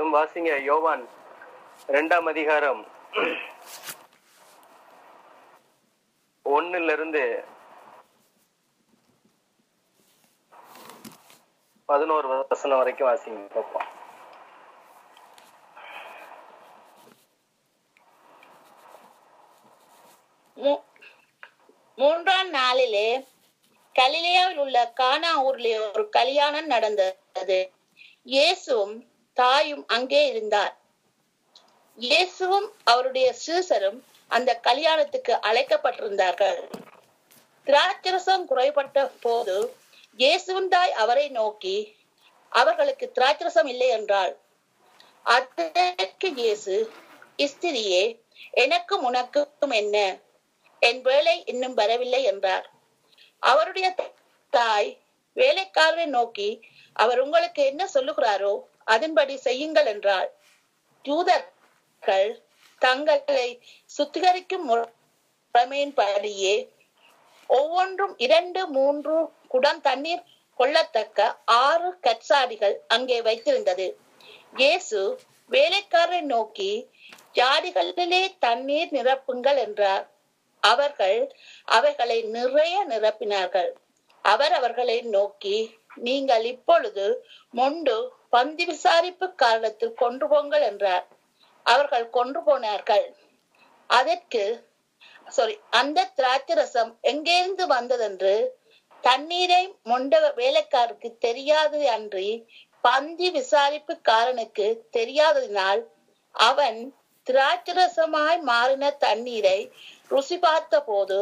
இருக்கட்டும் வாசிங்க யோவான் ரெண்டாம் அதிகாரம் ஒண்ணுல இருந்து பதினோரு வசனம் வரைக்கும் வாசிங்க பார்ப்போம் மூ- மூன்றாம் நாளிலே கலிலேயாவில் உள்ள கானா ஊரிலே ஒரு கல்யாணம் நடந்தது இயேசுவும் தாயும் அங்கே இருந்தார் இயேசுவும் அவருடைய சீசரும் அந்த கல்யாணத்துக்கு அழைக்கப்பட்டிருந்தார்கள் திராட்சரசம் குறைபட்ட போது இயேசுவின் தாய் அவரை நோக்கி அவர்களுக்கு திராட்சரசம் இல்லை என்றாள் அதற்கு இயேசு ஸ்திரியே எனக்கும் உனக்கும் என்ன என் வேலை இன்னும் வரவில்லை என்றார் அவருடைய தாய் வேலைக்காரரை நோக்கி அவர் உங்களுக்கு என்ன சொல்லுகிறாரோ அதன்படி செய்யுங்கள் என்றார் யூதர்கள் தங்களை சுத்திகரிக்கும் முறைமையின்படியே ஒவ்வொன்றும் இரண்டு மூன்று குடம் தண்ணீர் கொள்ளத்தக்க ஆறு கற்சாடிகள் அங்கே வைத்திருந்தது இயேசு வேலைக்காரரை நோக்கி ஜாடிகளிலே தண்ணீர் நிரப்புங்கள் என்றார் அவர்கள் அவைகளை நிறைய நிரப்பினார்கள் அவர் அவர்களை நோக்கி நீங்கள் இப்பொழுது மொண்டு பந்தி விசாரிப்பு காரணத்தில் கொண்டு போங்கள் என்றார் அவர்கள் கொண்டு போனார்கள் அதற்கு சாரி அந்த திராட்சரசம் எங்கேருந்து வந்ததென்று தண்ணீரை மொண்ட வேலைக்காருக்கு தெரியாது அன்றி பந்தி விசாரிப்பு காரனுக்கு தெரியாததினால் அவன் திராட்சரசமாய் மாறின தண்ணீரை ருசி பார்த்த போது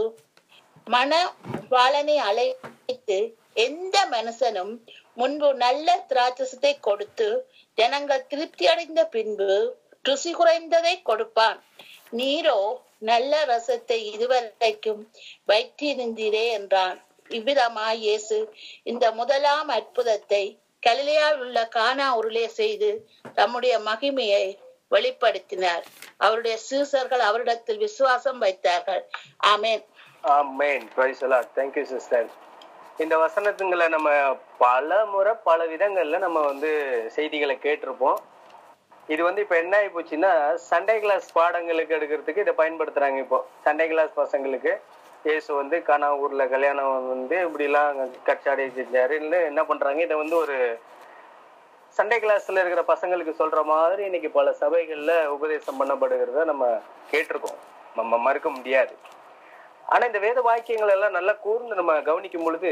மணவாளனை அழைத்து எந்த மனுஷனும் முன்பு நல்ல திராட்சசத்தை கொடுத்து ஜனங்கள் திருப்தி அடைந்த பின்பு ருசி குறைந்ததை கொடுப்பான் நீரோ நல்ல ரசத்தை இதுவரைக்கும் வைத்திருந்தீரே என்றான் இவ்விதமாய் இயேசு இந்த முதலாம் அற்புதத்தை கலிலேயாவில் உள்ள கானா உருளே செய்து தம்முடைய மகிமையை வெளிப்படுத்தினார் அவருடைய சீசர்கள் அவரிடத்தில் விசுவாசம் வைத்தார்கள் ஆமென் ஆமென் பிரைஸ் எல்லாம் தேங்க்யூ சிஸ்டர் இந்த வசனத்துங்களை நம்ம பல முறை பல விதங்கள்ல நம்ம வந்து செய்திகளை கேட்டிருப்போம் இது வந்து இப்ப என்ன ஆகி போச்சுன்னா சண்டே கிளாஸ் பாடங்களுக்கு எடுக்கிறதுக்கு இதை பயன்படுத்துறாங்க இப்போ சண்டே கிளாஸ் பசங்களுக்கு இயேசு வந்து கானா ஊர்ல கல்யாணம் வந்து இப்படி எல்லாம் கச்சாடி செஞ்சாருன்னு என்ன பண்றாங்க இதை வந்து ஒரு சண்டே கிளாஸ்ல இருக்கிற பசங்களுக்கு சொல்ற மாதிரி இன்னைக்கு பல சபைகள்ல உபதேசம் பண்ணப்படுகிறத நம்ம கேட்டிருக்கோம் நம்ம மறுக்க முடியாது ஆனா இந்த வேத வாக்கியங்கள் எல்லாம் நல்லா கூர்ந்து நம்ம கவனிக்கும் பொழுது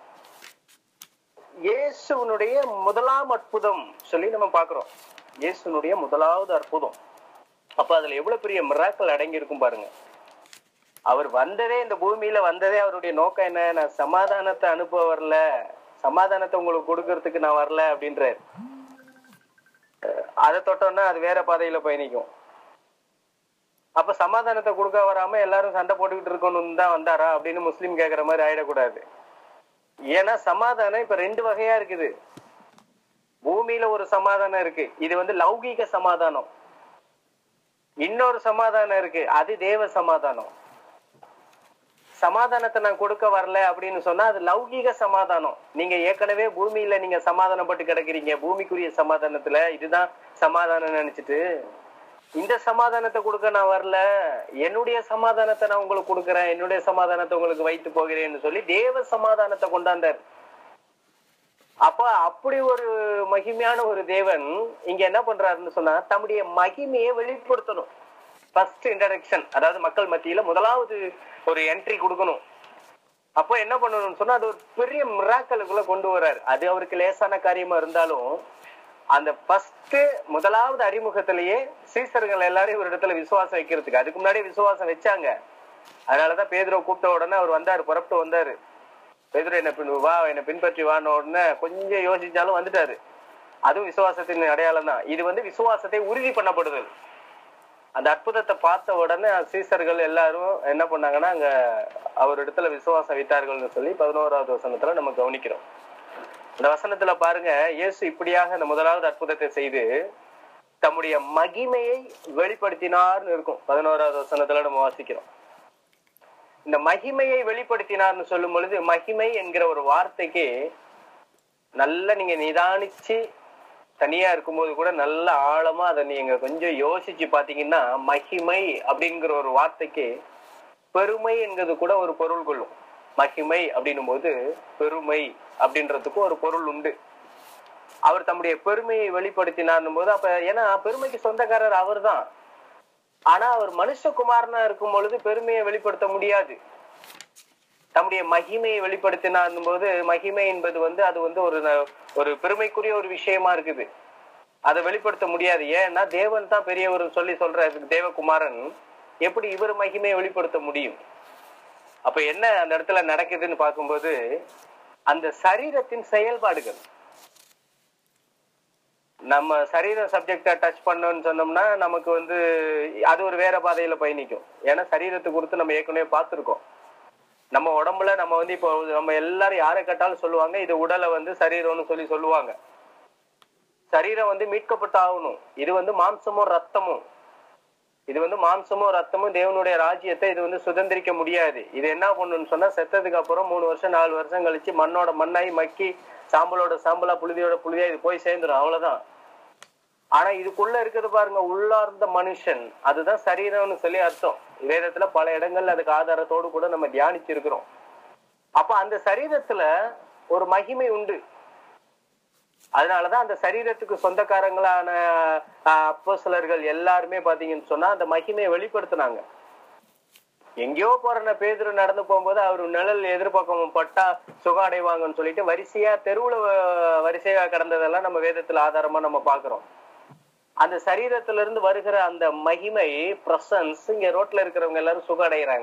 இயேசுனுடைய முதலாம் அற்புதம் சொல்லி நம்ம பாக்குறோம் இயேசுனுடைய முதலாவது அற்புதம் அப்ப அதுல எவ்வளவு பெரிய மிராக்கள் அடங்கி இருக்கும் பாருங்க அவர் வந்ததே இந்த பூமியில வந்ததே அவருடைய நோக்கம் என்ன நான் சமாதானத்தை அனுப்ப வரல சமாதானத்தை உங்களுக்கு கொடுக்கறதுக்கு நான் வரல அப்படின்றாரு அஹ் அதை தொட்டோம்னா அது வேற பாதையில பயணிக்கும் அப்ப சமாதானத்தை கொடுக்க வராம எல்லாரும் சண்டை போட்டுக்கிட்டு இருக்கணும் தான் வந்தாரா அப்படின்னு முஸ்லீம் கேக்குற மாதிரி ஆயிடக்கூடாது ஏன்னா சமாதானம் இப்ப ரெண்டு வகையா இருக்குது பூமியில ஒரு சமாதானம் இருக்கு இது வந்து லௌகீக சமாதானம் இன்னொரு சமாதானம் இருக்கு அது தேவ சமாதானம் சமாதானத்தை நான் கொடுக்க வரல அப்படின்னு சொன்னா அது லௌகீக சமாதானம் நீங்க ஏற்கனவே பூமியில நீங்க சமாதானப்பட்டு கிடக்குறீங்க பூமிக்குரிய சமாதானத்துல இதுதான் சமாதானம் நினைச்சிட்டு இந்த சமாதானத்தை கொடுக்க நான் வரல என்னுடைய சமாதானத்தை நான் உங்களுக்கு கொடுக்கறேன் என்னுடைய சமாதானத்தை உங்களுக்கு வைத்து போகிறேன்னு சொல்லி தேவ சமாதானத்தை கொண்டாந்தார் அப்ப அப்படி ஒரு மகிமையான ஒரு தேவன் இங்க என்ன பண்றாருன்னு சொன்னா தம்முடைய மகிமையை வெளிப்படுத்தணும் ஃபர்ஸ்ட் இன்ட்ரடக்ஷன் அதாவது மக்கள் மத்தியில முதலாவது ஒரு என்ட்ரி கொடுக்கணும் அப்போ என்ன பண்ணணும்னு சொன்னா அது ஒரு பெரிய மிராக்கலுக்குள்ள கொண்டு வர்றாரு அது அவருக்கு லேசான காரியமா இருந்தாலும் அந்த ஃபர்ஸ்ட் முதலாவது அறிமுகத்திலேயே சீசர்கள் எல்லாரையும் ஒரு இடத்துல விசுவாசம் வைக்கிறதுக்கு அதுக்கு முன்னாடி விசுவாசம் வச்சாங்க அதனாலதான் பேதுரை கூப்பிட்ட உடனே அவர் வந்தாரு புறப்பட்டு வந்தாரு பேதுரு என்ன பின் வா என்னை பின்பற்றி வான உடனே கொஞ்சம் யோசிச்சாலும் வந்துட்டாரு அதுவும் விசுவாசத்தின் அடையாளம் தான் இது வந்து விசுவாசத்தை உறுதி பண்ணப்படுதல் அந்த அற்புதத்தை பார்த்த உடனே சீசர்கள் எல்லாரும் என்ன பண்ணாங்கன்னா அங்க அவர் இடத்துல விசுவாசம் வைத்தார்கள்னு சொல்லி பதினோராவது வசனத்துல நம்ம கவனிக்கிறோம் இந்த வசனத்துல பாருங்க இயேசு இப்படியாக அந்த முதலாவது அற்புதத்தை செய்து தம்முடைய மகிமையை வெளிப்படுத்தினார்னு இருக்கும் பதினோராவது வசனத்துல நம்ம வாசிக்கிறோம் இந்த மகிமையை வெளிப்படுத்தினார்னு சொல்லும் பொழுது மகிமை என்கிற ஒரு வார்த்தைக்கு நல்ல நீங்க நிதானிச்சு தனியா இருக்கும்போது கூட நல்ல ஆழமா அதை நீங்க கொஞ்சம் யோசிச்சு பாத்தீங்கன்னா மகிமை அப்படிங்கிற ஒரு வார்த்தைக்கு பெருமை என்கிறது கூட ஒரு பொருள் கொள்ளும் மகிமை அப்படின்னும் போது பெருமை அப்படின்றதுக்கு ஒரு பொருள் உண்டு அவர் தம்முடைய பெருமையை வெளிப்படுத்தினார் போது அப்ப ஏன்னா பெருமைக்கு சொந்தக்காரர் அவர்தான் ஆனா அவர் மனுஷகுமாரனா இருக்கும் பொழுது பெருமையை வெளிப்படுத்த முடியாது தம்முடைய மகிமையை வெளிப்படுத்தினார் போது மகிமை என்பது வந்து அது வந்து ஒரு ந- ஒரு பெருமைக்குரிய ஒரு விஷயமா இருக்குது அதை வெளிப்படுத்த முடியாது ஏன்னா தேவன் தான் பெரியவர் சொல்லி சொல்ற தேவகுமாரன் எப்படி இவர் மகிமையை வெளிப்படுத்த முடியும் அப்ப என்ன அந்த இடத்துல நடக்குதுன்னு பார்க்கும்போது அந்த சரீரத்தின் செயல்பாடுகள் நம்ம சரீர சப்ஜெக்டா டச் பண்ணோம்னு சொன்னோம்னா நமக்கு வந்து அது ஒரு வேற பாதையில பயணிக்கும் ஏன்னா சரீரத்தை குறித்து நம்ம ஏற்கனவே பார்த்திருக்கோம் நம்ம உடம்புல நம்ம வந்து இப்போ நம்ம எல்லாரும் யாரை கேட்டாலும் சொல்லுவாங்க இது உடலை வந்து சரீரம்னு சொல்லி சொல்லுவாங்க சரீரம் வந்து மீட்கப்பட்டு ஆகணும் இது வந்து மாம்சமும் ரத்தமும் இது வந்து மாம்சமும் ரத்தமும் தேவனுடைய ராஜ்யத்தை இது வந்து சுதந்திரிக்க முடியாது இது என்ன பண்ணுன்னு சொன்னா செத்ததுக்கு அப்புறம் மூணு வருஷம் நாலு வருஷம் கழிச்சு மண்ணோட மண்ணாய் மக்கி சாம்பலோட சாம்பலா புழுதியோட புழுதியா இது போய் சேர்ந்துடும் அவ்வளவுதான் ஆனா இதுக்குள்ள இருக்குது பாருங்க உள்ளார்ந்த மனுஷன் அதுதான் சரீரம்னு சொல்லி அர்த்தம் வேதத்துல பல இடங்கள்ல அதுக்கு ஆதாரத்தோடு கூட நம்ம தியானிச்சிருக்கிறோம் அப்ப அந்த சரீரத்துல ஒரு மகிமை உண்டு அதனாலதான் அந்த சரீரத்துக்கு சொந்தக்காரங்களான அப்போ சிலர்கள் எல்லாருமே பாத்தீங்கன்னு சொன்னா அந்த மகிமையை வெளிப்படுத்தினாங்க எங்கேயோ போற பேதுரு நடந்து போகும்போது அவர் நிழல் எதிர்பக்கம் பட்டா சுகம் அடைவாங்கன்னு சொல்லிட்டு வரிசையா தெருவுல வ- வரிசையா கடந்ததெல்லாம் நம்ம வேதத்துல ஆதாரமா நம்ம பாக்குறோம் அந்த சரீரத்துல இருந்து வருகிற அந்த மகிமை பிரசன்ஸ் இங்க ரோட்ல இருக்கிறவங்க எல்லாரும் சுகம் அடைகிறாங்க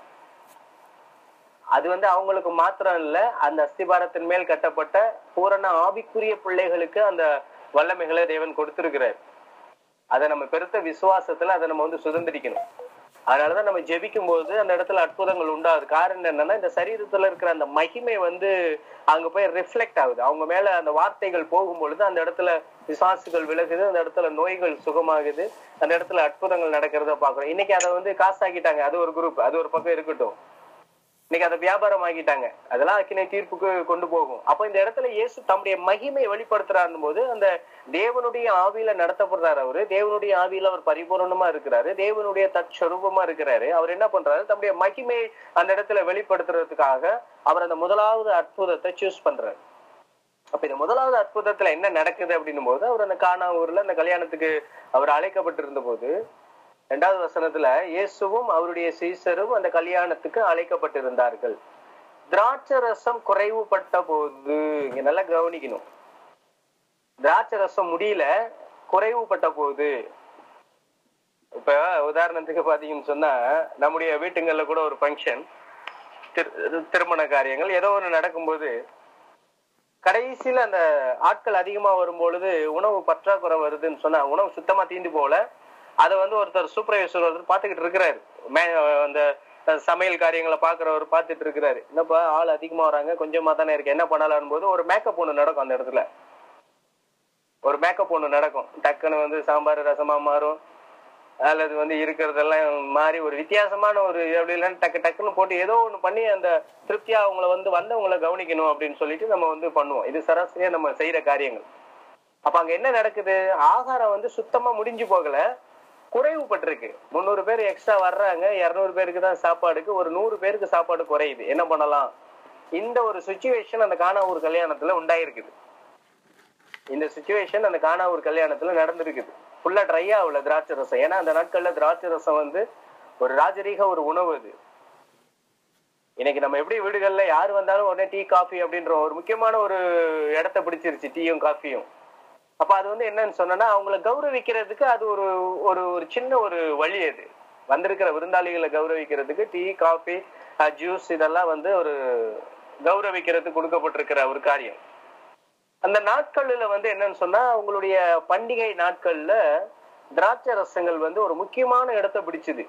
அது வந்து அவங்களுக்கு மாத்திரம் இல்ல அந்த அஸ்திபாரத்தின் மேல் கட்டப்பட்ட பூரண ஆவிக்குரிய பிள்ளைகளுக்கு அந்த வல்லமைகளை தேவன் கொடுத்திருக்கிறார் அதை நம்ம பெருத்த விசுவாசத்துல அதை நம்ம வந்து சுதந்திரிக்கணும் அதனாலதான் நம்ம ஜெபிக்கும் போது அந்த இடத்துல அற்புதங்கள் உண்டாகுது காரணம் என்னன்னா இந்த சரீரத்துல இருக்கிற அந்த மகிமை வந்து அங்க போய் ரிஃப்ளெக்ட் ஆகுது அவங்க மேல அந்த வார்த்தைகள் போகும் பொழுது அந்த இடத்துல விசுவாசுகள் விலகுது அந்த இடத்துல நோய்கள் சுகமாகுது அந்த இடத்துல அற்புதங்கள் நடக்கிறத பாக்குறோம் இன்னைக்கு அதை வந்து காசாக்கிட்டாங்க அது ஒரு குரூப் அது ஒரு பக்கம் இருக்கட்டும் இன்னைக்கு அதை வியாபாரம் ஆக்கிட்டாங்க அதெல்லாம் அக்கினை தீர்ப்புக்கு கொண்டு போகும் அப்ப இந்த இடத்துல இயேசு தம்முடைய மகிமையை வெளிப்படுத்துறாருன்னு போது அந்த தேவனுடைய ஆவியில நடத்தப்படுறாரு அவரு தேவனுடைய ஆவியில அவர் பரிபூரணமா இருக்கிறாரு தேவனுடைய தற்சரூபமா இருக்கிறாரு அவர் என்ன பண்றாரு தம்முடைய மகிமையை அந்த இடத்துல வெளிப்படுத்துறதுக்காக அவர் அந்த முதலாவது அற்புதத்தை சூஸ் பண்றாரு அப்ப இந்த முதலாவது அற்புதத்துல என்ன நடக்குது அப்படின்னும் போது அவர் அந்த கானா ஊர்ல அந்த கல்யாணத்துக்கு அவர் அழைக்கப்பட்டிருந்த போது இரண்டாவது வசனத்துல இயேசுவும் அவருடைய சீசரும் அந்த கல்யாணத்துக்கு அழைக்கப்பட்டிருந்தார்கள் திராட்சை ரசம் குறைவுபட்ட போது இங்க நல்லா கவனிக்கணும் திராட்சை ரசம் முடியல குறைவுபட்ட போது இப்ப உதாரணத்துக்கு பாத்தீங்கன்னு சொன்னா நம்முடைய வீட்டுங்கள்ல கூட ஒரு ஃபங்க்ஷன் திருமண காரியங்கள் ஏதோ ஒண்ணு நடக்கும்போது கடைசியில அந்த ஆட்கள் அதிகமா வரும் பொழுது உணவு பற்றாக்குறை வருதுன்னு சொன்னா உணவு சுத்தமா தீந்து போல அதை வந்து ஒருத்தர் சூப்பர்வைசர் ஒருத்தர் பாத்துக்கிட்டு இருக்கிறாரு மே அந்த சமையல் காரியங்களை பாக்குறவர் பாத்துட்டு இருக்கிறாரு என்னப்பா ஆள் அதிகமா வராங்க கொஞ்சமா தானே இருக்கு என்ன பண்ணலாம்னு போது ஒரு மேக்கப் ஒண்ணு நடக்கும் அந்த இடத்துல ஒரு மேக்கப் ஒண்ணு நடக்கும் டக்குன்னு வந்து சாம்பார் ரசமா மாறும் அல்லது வந்து இருக்கிறதெல்லாம் மாறி ஒரு வித்தியாசமான ஒரு அப்படி இல்லைன்னு டக்கு டக்குன்னு போட்டு ஏதோ ஒண்ணு பண்ணி அந்த திருப்தியா அவங்கள வந்து வந்தவங்கள கவனிக்கணும் அப்படின்னு சொல்லிட்டு நம்ம வந்து பண்ணுவோம் இது சராசரியா நம்ம செய்யற காரியங்கள் அப்ப அங்க என்ன நடக்குது ஆகாரம் வந்து சுத்தமா முடிஞ்சு போகல குறைவுபட்டிருக்கு முந்நூறு பேர் எக்ஸ்ட்ரா வர்றாங்க இருநூறு பேருக்கு தான் சாப்பாடுக்கு ஒரு நூறு பேருக்கு சாப்பாடு குறையுது என்ன பண்ணலாம் இந்த ஒரு சுச்சுவேஷன் அந்த காணாவூர் கல்யாணத்துல உண்டாயிருக்குது இந்த சுச்சுவேஷன் அந்த காணாவூர் கல்யாணத்துல நடந்திருக்குது ஃபுல்லா ட்ரை ஆகல திராட்சை ரசம் ஏன்னா அந்த நாட்கள்ல திராட்சை ரசம் வந்து ஒரு ராஜரீக ஒரு உணவு அது இன்னைக்கு நம்ம எப்படி வீடுகள்ல யார் வந்தாலும் உடனே டீ காஃபி அப்படின்ற ஒரு முக்கியமான ஒரு இடத்த பிடிச்சிருச்சு டீயும் காஃபியும் அப்ப அது வந்து என்னன்னு சொன்னா அவங்கள கௌரவிக்கிறதுக்கு அது ஒரு ஒரு ஒரு சின்ன ஒரு வழி அது வந்திருக்கிற விருந்தாளிகளை கௌரவிக்கிறதுக்கு டீ காஃபி ஜூஸ் இதெல்லாம் வந்து ஒரு கௌரவிக்கிறதுக்கு கொடுக்கப்பட்டிருக்கிற ஒரு காரியம் அந்த நாட்கள்ல வந்து என்னன்னு சொன்னா அவங்களுடைய பண்டிகை நாட்கள்ல திராட்சை ரசங்கள் வந்து ஒரு முக்கியமான இடத்தை பிடிச்சுது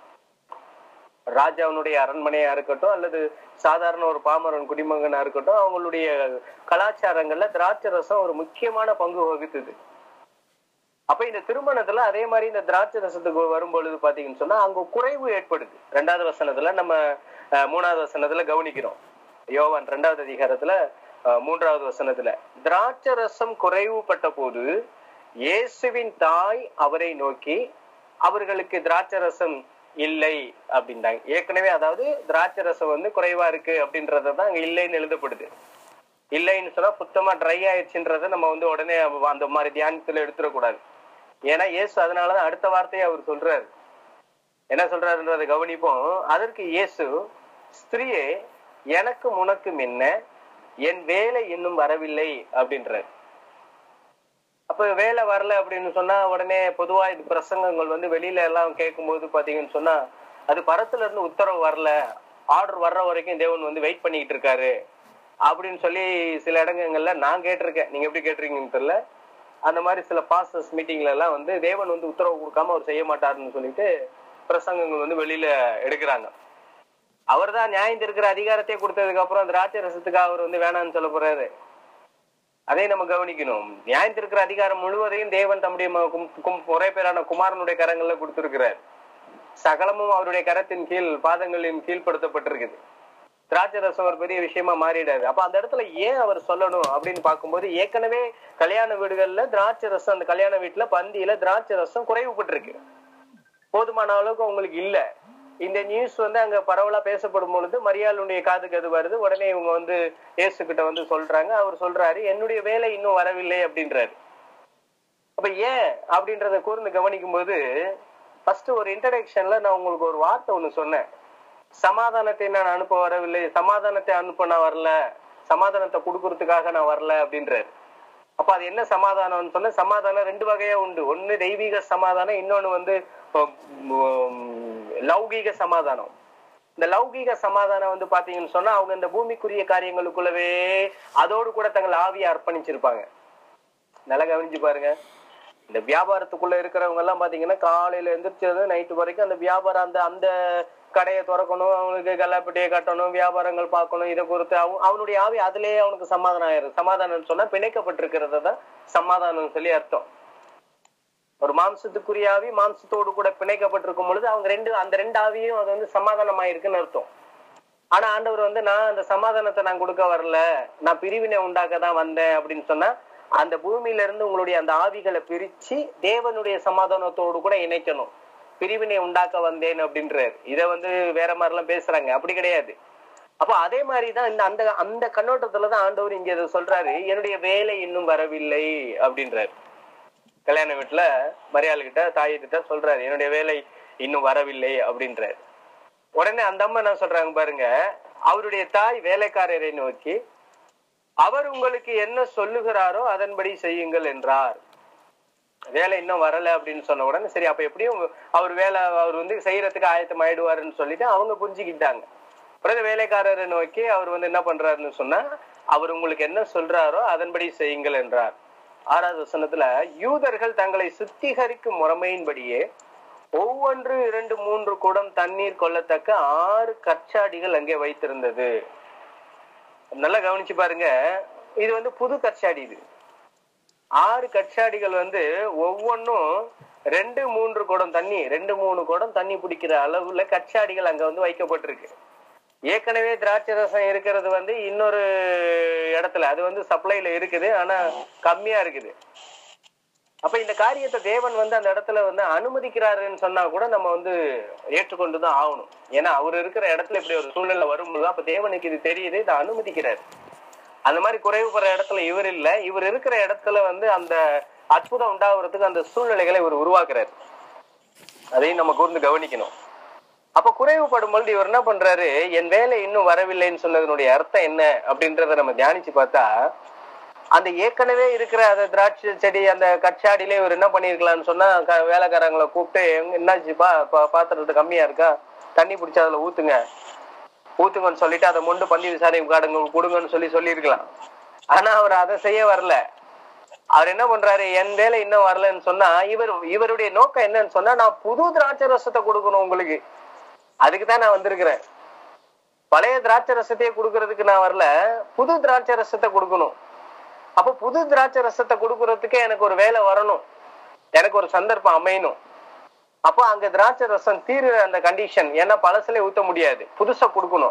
ராஜாவினுடைய அரண்மனையா இருக்கட்டும் அல்லது சாதாரண ஒரு பாமரன் குடிமகனா இருக்கட்டும் அவங்களுடைய கலாச்சாரங்கள்ல திராட்சை ரசம் ஒரு முக்கியமான பங்கு வகுத்துது அப்ப இந்த திருமணத்துல அதே மாதிரி இந்த திராட்சை ரசத்துக்கு வரும் பொழுது பாத்தீங்கன்னு சொன்னா அங்க குறைவு ஏற்படுது ரெண்டாவது வசனத்துல நம்ம மூணாவது வசனத்துல கவனிக்கிறோம் யோவான் ரெண்டாவது அதிகாரத்துல அஹ், மூன்றாவது வசனத்துல திராட்சை ரசம் குறைவுபட்ட போது இயேசுவின் தாய் அவரை நோக்கி அவர்களுக்கு திராட்சை ரசம் இல்லை அப்படின்றாங்க ஏற்கனவே அதாவது திராட்சை ரசம் வந்து குறைவா இருக்கு அப்படின்றத தான் அங்க இல்லைன்னு எழுதப்படுது இல்லைன்னு சொன்னா சுத்தமா ட்ரை ஆயிடுச்சுன்றத நம்ம வந்து உடனே அந்த மாதிரி தியானத்துல எடுத்துடக்கூடாது ஏன்னா இயேசு அதனாலதான் அடுத்த வார்த்தையை அவர் சொல்றாரு என்ன சொல்றாருன்றதை கவனிப்போம் அதற்கு இயேசு ஸ்திரீயே எனக்கும் உனக்கும் என்ன என் வேலை இன்னும் வரவில்லை அப்படின்றார் அப்ப வேலை வரல அப்படின்னு சொன்னா உடனே பொதுவா இது பிரசங்கங்கள் வந்து வெளியில எல்லாம் கேட்கும்போது பாத்தீங்கன்னு சொன்னா அது பரத்துல இருந்து உத்தரவு வரல ஆர்டர் வர்ற வரைக்கும் தேவன் வந்து வெயிட் பண்ணிக்கிட்டு இருக்காரு அப்படின்னு சொல்லி சில இடங்கள்ல நான் கேட்டிருக்கேன் நீங்க எப்படி கேட்டிருக்கீங்கன்னு தெரியல அந்த மாதிரி சில பாஸ்டர்ஸ் மீட்டிங்ல எல்லாம் வந்து தேவன் வந்து உத்தரவு கொடுக்காம அவர் செய்ய மாட்டாருன்னு சொல்லிட்டு பிரசங்கங்கள் வந்து வெளியில எடுக்கிறாங்க அவர் தான் நியாயம் இருக்கிற அதிகாரத்தை கொடுத்ததுக்கு அப்புறம் திராட்சை ரசத்துக்காக அவர் வந்து வேணாம்னு சொல்ல போறாரு அதை நம்ம கவனிக்கணும் நியாயம் இருக்கிற அதிகாரம் முழுவதையும் தேவன் தம்முடைய ம- கும்- கும்- ஒரே பேரான குமாரனுடைய கரங்கள்ல கொடுத்திருக்கிறார் சகலமும் அவருடைய கரத்தின் கீழ் பாதங்களின் கீழ்ப்படுத்தப்பட்டிருக்குது திராட்சை ரசம் ஒரு பெரிய விஷயமா மாறிடாது அப்ப அந்த இடத்துல ஏன் அவர் சொல்லணும் அப்படின்னு பார்க்கும்போது ஏற்கனவே கல்யாண வீடுகள்ல திராட்சை ரசம் அந்த கல்யாண வீட்டுல பந்தியில திராட்சை ரசம் குறைவுபட்டிருக்கு போதுமான அளவுக்கு உங்களுக்கு இல்ல இந்த நியூஸ் வந்து அங்க பரவலா பேசப்படும் பொழுது மரியாளுடைய காதுக்கு அது வருது உடனே இவங்க வந்து இயேசு கிட்ட வந்து சொல்றாங்க அவர் சொல்றாரு என்னுடைய வேலை இன்னும் வரவில்லை அப்படின்றாரு அப்ப ஏன் அப்படின்றத கூர்ந்து கவனிக்கும் போது ஃபர்ஸ்ட் ஒரு இன்ட்ரடக்ஷன்ல நான் உங்களுக்கு ஒரு வார்த்தை ஒண்ணு சொன்னேன் சமாதானத்தை நான் அனுப்ப வரவில்லை சமாதானத்தை அனுப்ப நான் வரல சமாதானத்தை கொடுக்கறதுக்காக நான் வரல அப்படின்றாரு அப்ப அது என்ன சமாதானம்னு சொன்னா சமாதானம் ரெண்டு வகையா உண்டு ஒண்ணு தெய்வீக சமாதானம் இன்னொன்னு வந்து உம், லௌகீக சமாதானம் இந்த லௌகீக சமாதானம் வந்து பாத்தீங்கன்னு சொன்னா அவங்க இந்த பூமிக்குரிய காரியங்களுக்குள்ளவே அதோடு கூட தங்கள் ஆவியை அர்ப்பணிச்சிருப்பாங்க நல்லா கவனிச்சு பாருங்க இந்த வியாபாரத்துக்குள்ள இருக்கிறவங்க எல்லாம் பாத்தீங்கன்னா காலையில எந்திரிச்சது நைட்டு வரைக்கும் அந்த வியாபாரம் அந்த அந்த கடையை திறக்கணும் அவனுக்கு கல்லாப்பட்டியை கட்டணும் வியாபாரங்கள் பார்க்கணும் இதை பொறுத்து அவன் அவனுடைய ஆவி அதுலயே அவனுக்கு சமாதானம் ஆயிரும் சமாதானம் சொன்னா பிணைக்கப்பட்டிருக்கிறத தான் சமாதானம் சொல்லி அர்த்தம் ஒரு மாம்சத்துக்குரிய ஆவி மாம்சத்தோடு கூட பிணைக்கப்பட்டிருக்கும் பொழுது அவங்க ரெண்டு அந்த ரெண்டு ஆவியும் அது வந்து சமாதானமாயிருக்குன்னு அர்த்தம் ஆனா ஆண்டவர் வந்து நான் அந்த சமாதானத்தை நான் கொடுக்க வரல நான் பிரிவினை உண்டாக்க தான் வந்தேன் அப்படின்னு சொன்னா அந்த பூமியில இருந்து உங்களுடைய அந்த ஆவிகளை பிரிச்சு தேவனுடைய சமாதானத்தோடு கூட இணைக்கணும் பிரிவினை உண்டாக்க வந்தேன் அப்படின்றாரு இதை வந்து வேற மாதிரி எல்லாம் பேசுறாங்க அப்படி கிடையாது அப்ப அதே மாதிரிதான் இந்த அந்த அந்த கண்ணோட்டத்துலதான் ஆண்டவர் இங்க இதை சொல்றாரு என்னுடைய வேலை இன்னும் வரவில்லை அப்படின்றாரு கல்யாண வீட்டுல மரியாள் கிட்ட தாய் கிட்ட சொல்றாரு என்னுடைய வேலை இன்னும் வரவில்லை அப்படின்றாரு உடனே அந்த அம்மா என்ன சொல்றாங்க பாருங்க அவருடைய தாய் வேலைக்காரரை நோக்கி அவர் உங்களுக்கு என்ன சொல்லுகிறாரோ அதன்படி செய்யுங்கள் என்றார் வேலை இன்னும் வரல அப்படின்னு சொன்ன உடனே சரி அப்ப எப்படியும் அவர் வேலை அவர் வந்து செய்யறதுக்கு ஆயத்தம் ஆயிடுவாருன்னு சொல்லிட்டு அவங்க புரிஞ்சுக்கிட்டாங்க பிறகு வேலைக்காரரை நோக்கி அவர் வந்து என்ன பண்றாருன்னு சொன்னா அவர் உங்களுக்கு என்ன சொல்றாரோ அதன்படி செய்யுங்கள் என்றார் ஆறாவது வசனத்துல யூதர்கள் தங்களை சுத்திகரிக்கும் முறைமையின்படியே ஒவ்வொன்று இரண்டு மூன்று குடம் தண்ணீர் கொள்ளத்தக்க ஆறு கற்சாடிகள் அங்கே வைத்திருந்தது நல்லா கவனிச்சு பாருங்க இது வந்து புது கற்சாடி இது ஆறு கற்சாடிகள் வந்து ஒவ்வொன்றும் ரெண்டு மூன்று குடம் தண்ணி ரெண்டு மூணு குடம் தண்ணி பிடிக்கிற அளவுல கற்சாடிகள் அங்க வந்து வைக்கப்பட்டிருக்கு ஏற்கனவே திராட்சை ரசம் இருக்கிறது வந்து இன்னொரு இடத்துல அது வந்து சப்ளைல இருக்குது ஆனா கம்மியா இருக்குது அப்ப இந்த காரியத்தை தேவன் வந்து அந்த இடத்துல வந்து அனுமதிக்கிறாருன்னு சொன்னா கூட நம்ம வந்து ஏற்றுக்கொண்டுதான் ஆகணும் ஏன்னா அவர் இருக்கிற இடத்துல இப்படி ஒரு சூழ்நிலை வரும்போது அப்ப தேவனுக்கு இது தெரியுது இதை அனுமதிக்கிறார் அந்த மாதிரி குறைவுபடுற இடத்துல இவர் இல்ல இவர் இருக்கிற இடத்துல வந்து அந்த அற்புதம் உண்டாகிறதுக்கு அந்த சூழ்நிலைகளை இவர் உருவாக்குறாரு அதையும் நம்ம கூர்ந்து கவனிக்கணும் அப்ப குறைவுபடும் பொழுது இவர் என்ன பண்றாரு என் வேலை இன்னும் வரவில்லைன்னு சொன்னதனுடைய அர்த்தம் என்ன அப்படின்றத நம்ம தியானிச்சு பார்த்தா அந்த ஏற்கனவே இருக்கிற அந்த திராட்சை செடி அந்த கச்சாடியில இவர் என்ன பண்ணிருக்கலாம்னு சொன்னா க- வேலைக்காரங்களை கூப்பிட்டு "எங்க- என்னாச்சுப்பா பா- பாத்திரத்து கம்மியா இருக்கா தண்ணி பிடிச்சி அதுல ஊத்துங்க ஊத்துங்கன்னு சொல்லிட்டு அதை மொண்டு பந்தி விசாரணை காடுங்க கொடுங்கன்னு சொல்லி சொல்லியிருக்கலாம் ஆனா அவர் அதை செய்ய வரல அவர் என்ன பண்றாரு என் வேலை இன்னும் வரலன்னு சொன்னா இவர் இவருடைய நோக்கம் என்னன்னு சொன்னா நான் புது திராட்சை ரசத்தை கொடுக்கணும் உங்களுக்கு அதுக்கு தான் நான் வந்திருக்கிறேன் பழைய திராட்சை ரசத்தையே கொடுக்கறதுக்கு நான் வரல புது திராட்சை ரசத்தை கொடுக்கணும் அப்ப புது திராட்சை ரசத்தை கொடுக்கறதுக்கு எனக்கு ஒரு வேலை வரணும் எனக்கு ஒரு சந்தர்ப்பம் அமையணும் அப்போ அங்க திராட்சை ரசம் தீருற அந்த கண்டிஷன் ஏன்னா பழசுல ஊத்த முடியாது புதுசா கொடுக்கணும்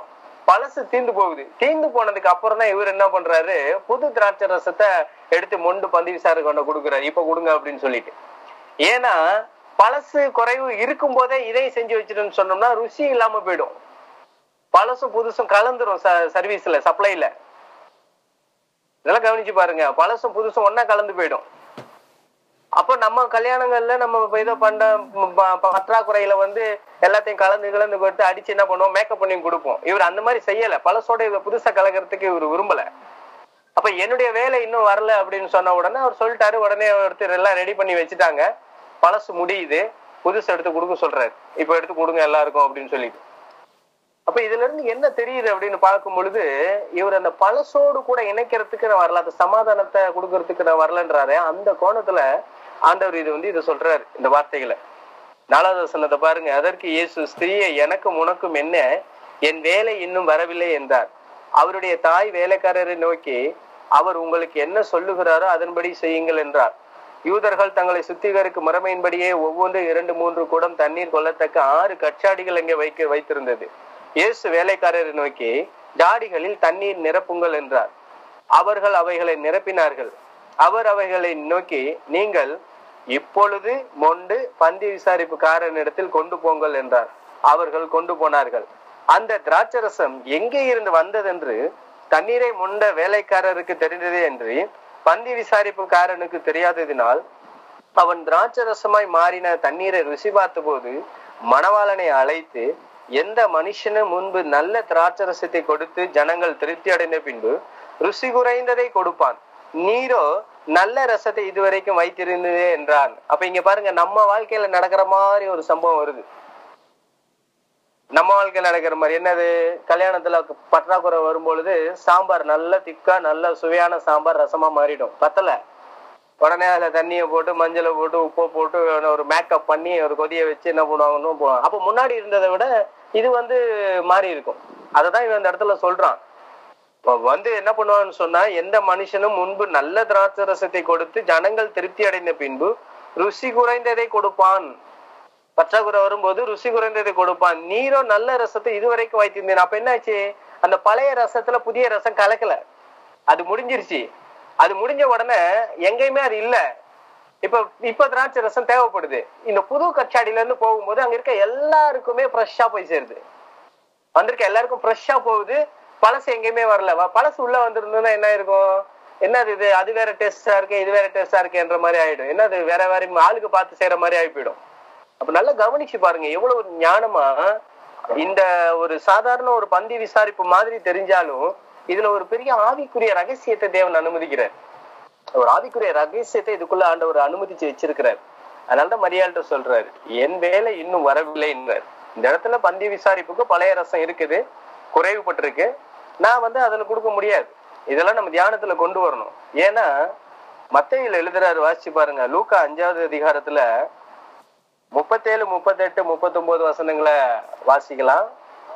பழசு தீந்து போகுது தீந்து போனதுக்கு அப்புறம் தான் இவர் என்ன பண்றாரு புது திராட்சை ரசத்தை எடுத்து மொண்டு பந்தி விசாரி கொண்டு கொடுக்குறாரு இப்ப கொடுங்க அப்படின்னு சொல்லிட்டு ஏன்னா பழசு குறைவு இருக்கும் போதே இதையும் செஞ்சு வச்சிருன்னு சொன்னோம்னா ருசி இல்லாம போயிடும் பழசும் புதுசும் கலந்துரும் சர்வீஸ்ல சப்ளைல இதெல்லாம் கவனிச்சு பாருங்க பழசும் புதுசும் ஒன்னா கலந்து போயிடும் அப்போ நம்ம கல்யாணங்கள்ல நம்ம இப்ப இதை பண்ண ப- பற்றாக்குறையில வந்து எல்லாத்தையும் கலந்து கலந்து கொடுத்து அடிச்சு என்ன பண்ணுவோம் மேக்கப் பண்ணி கொடுப்போம் இவர் அந்த மாதிரி செய்யல பழசோட இதை புதுசா கலக்கிறதுக்கு இவர் விரும்பல அப்ப என்னுடைய வேலை இன்னும் வரல அப்படின்னு சொன்ன உடனே அவர் சொல்லிட்டாரு உடனே ஒருத்தர் எல்லாம் ரெடி பண்ணி வச்சுட்டாங்க பழசு முடியுது புதுசு எடுத்து கொடுக்க சொல்றாரு இப்ப எடுத்து கொடுங்க எல்லாருக்கும் அப்படின்னு சொல்லிட்டு அப்ப இதுல இருந்து என்ன தெரியுது அப்படின்னு பார்க்கும் பொழுது இவர் அந்த பழசோடு கூட இணைக்கிறதுக்கு நான் வரல அந்த சமாதானத்தை கொடுக்கறதுக்கு நான் வரலன்றாரு அந்த கோணத்துல ஆண்டவர் இது வந்து இதை சொல்றாரு இந்த வார்த்தைகளை நாலாவது வசனத்தை பாருங்க அதற்கு இயேசு ஸ்திரீயை எனக்கும் உனக்கும் என்ன என் வேலை இன்னும் வரவில்லை என்றார் அவருடைய தாய் வேலைக்காரரை நோக்கி அவர் உங்களுக்கு என்ன சொல்லுகிறாரோ அதன்படி செய்யுங்கள் என்றார் யூதர்கள் தங்களை சுத்திகரிக்கும் முறைமையின்படியே ஒவ்வொன்று இரண்டு மூன்று குடம் தண்ணீர் கொள்ளத்தக்க ஆறு கச்சாடிகள் அங்கே வைக்க வைத்திருந்தது இயேசு வேலைக்காரரை நோக்கி ஜாடிகளில் தண்ணீர் நிரப்புங்கள் என்றார் அவர்கள் அவைகளை நிரப்பினார்கள் அவர் அவைகளை நோக்கி நீங்கள் இப்பொழுது மொண்டு பந்தி விசாரிப்புக்காரனிடத்தில் கொண்டு போங்கள் என்றார் அவர்கள் கொண்டு போனார்கள் அந்த திராட்சரசம் எங்கே இருந்து வந்ததென்று தண்ணீரை முண்ட வேலைக்காரருக்கு தெரிந்ததே என்று பந்தி விசாரிப்புக்காரனுக்கு தெரியாததினால் அவன் திராட்சரசமாய் மாறின தண்ணீரை ருசி பார்த்தபோது மணவாளனை அழைத்து எந்த மனுஷனும் முன்பு நல்ல திராட்சரசத்தை கொடுத்து ஜனங்கள் திருப்தி அடைந்த பின்பு ருசி குறைந்ததை கொடுப்பான் நீரோ நல்ல ரசத்தை இதுவரைக்கும் வைத்திருந்ததே என்றான் அப்ப இங்க பாருங்க நம்ம வாழ்க்கையில நடக்கிற மாதிரி ஒரு சம்பவம் வருது நம்ம வாழ்க்கையில நடக்கிற மாதிரி என்னது கல்யாணத்துல பற்றாக்குறை வரும்பொழுது சாம்பார் நல்ல திக்கா நல்ல சுவையான சாம்பார் ரசமா மாறிடும் பத்தல உடனே அதுல தண்ணியை போட்டு மஞ்சளை போட்டு உப்பை போட்டு ஒரு மேக்கப் பண்ணி ஒரு கொதிய வச்சு என்ன பண்ணுவாங்கன்னு போவாங்க அப்ப முன்னாடி இருந்ததை விட இது வந்து மாறி இருக்கும் அததான் இவன் இந்த இடத்துல சொல்றான் இப்ப வந்து என்ன பண்ணுவான்னு சொன்னா எந்த மனுஷனும் முன்பு நல்ல திராட்சை ரசத்தை கொடுத்து ஜனங்கள் திருப்தி அடைந்த பின்பு ருசி குறைந்ததை கொடுப்பான் பற்றாக்குறை வரும்போது ருசி குறைந்ததை கொடுப்பான் நீரோ நல்ல ரசத்தை இதுவரைக்கும் வைத்திருந்தேன் அப்ப என்னாச்சு அந்த பழைய ரசத்துல புதிய ரசம் கலக்கல அது முடிஞ்சிருச்சு அது முடிஞ்ச உடனே எங்கேயுமே அது இல்ல இப்ப இப்ப திராட்சை ரசம் தேவைப்படுது இந்த புது கச்சாடியில இருந்து போகும்போது அங்க இருக்க எல்லாருக்குமே ஃப்ரெஷ்ஷா போய் சேருது வந்திருக்க எல்லாருக்கும் ஃப்ரெஷ்ஷா போகுது பழசு எங்கேயுமே வரல வ- பழசு உள்ள வந்திருந்ததுன்னா என்ன இருக்கும் என்னது இது அது வேற டேஸ்டா இருக்கு இது வேற டேஸ்டா இருக்குன்ற மாதிரி ஆயிடும் என்னது வேற வேற ஆளுக்கு பார்த்து செய்யற மாதிரி ஆகி போயிடும் அப்ப நல்லா கவனிச்சு பாருங்க எவ்வளவு ஒரு ஞானமா இந்த ஒரு சாதாரண ஒரு பந்தி விசாரிப்பு மாதிரி தெரிஞ்சாலும் இதுல ஒரு பெரிய ஆவிக்குரிய ரகசியத்தை தேவன் அனுமதிக்கிறார் ஒரு ஆவிக்குரிய ரகசியத்தை இதுக்குள்ள ஆண்டவர் அனுமதிச்சு வச்சிருக்கிறார் அதனாலதான் மரியாள்கிட்ட சொல்றாரு என் வேலை இன்னும் வரவில்லை என்றார் இந்த இடத்துல பந்தி விசாரிப்புக்கு பழைய ரசம் இருக்குது குறைவுபட்டிருக்கு நான் வந்து அதுல கொடுக்க முடியாது இதெல்லாம் நம்ம தியானத்துல கொண்டு வரணும் ஏன்னா மத்தையில் எழுதுறாரு வாசிச்சு பாருங்க லூக்கா அஞ்சாவது அதிகாரத்துல முப்பத்தேழு முப்பத்தெட்டு முப்பத்தொன்பது வசனங்களை வாசிக்கலாம்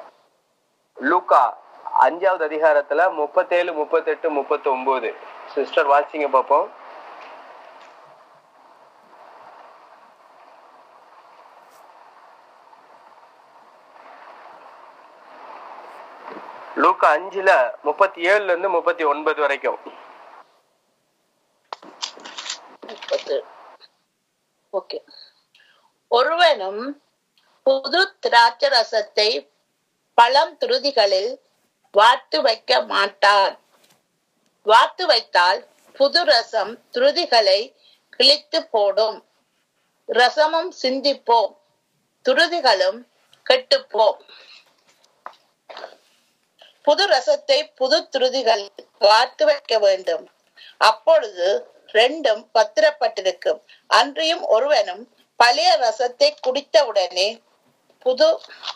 லூக்கா அஞ்சாவது அதிகாரத்துல முப்பத்தேழு முப்பத்தெட்டு முப்பத்தி ஒன்பது சிஸ்டர் வாசிங்க பார்ப்போம் லூக்கா அஞ்சுல முப்பத்தி ஏழுல இருந்து முப்பத்தி ஒன்பது வரைக்கும் முப்பது ஓகே ஒருவனும் புது திராட்சை ரசத்தை பழம் துருதிகளில் வார்த்து வைக்க மாட்டான் வார்த்து வைத்தால் புது ரசம் துருதிகளை கிழித்து போடும் ரசமும் சிந்திப்போம் துருதிகளும் கெட்டுப்போம் புது ரசத்தை புது துருதிகள் வார்த்து வைக்க வேண்டும் அப்பொழுது ரெண்டும் பத்திரப்பட்டிருக்கும் அன்றியும் ஒருவனும் பழைய ரசத்தை குடித்தவுடனே புது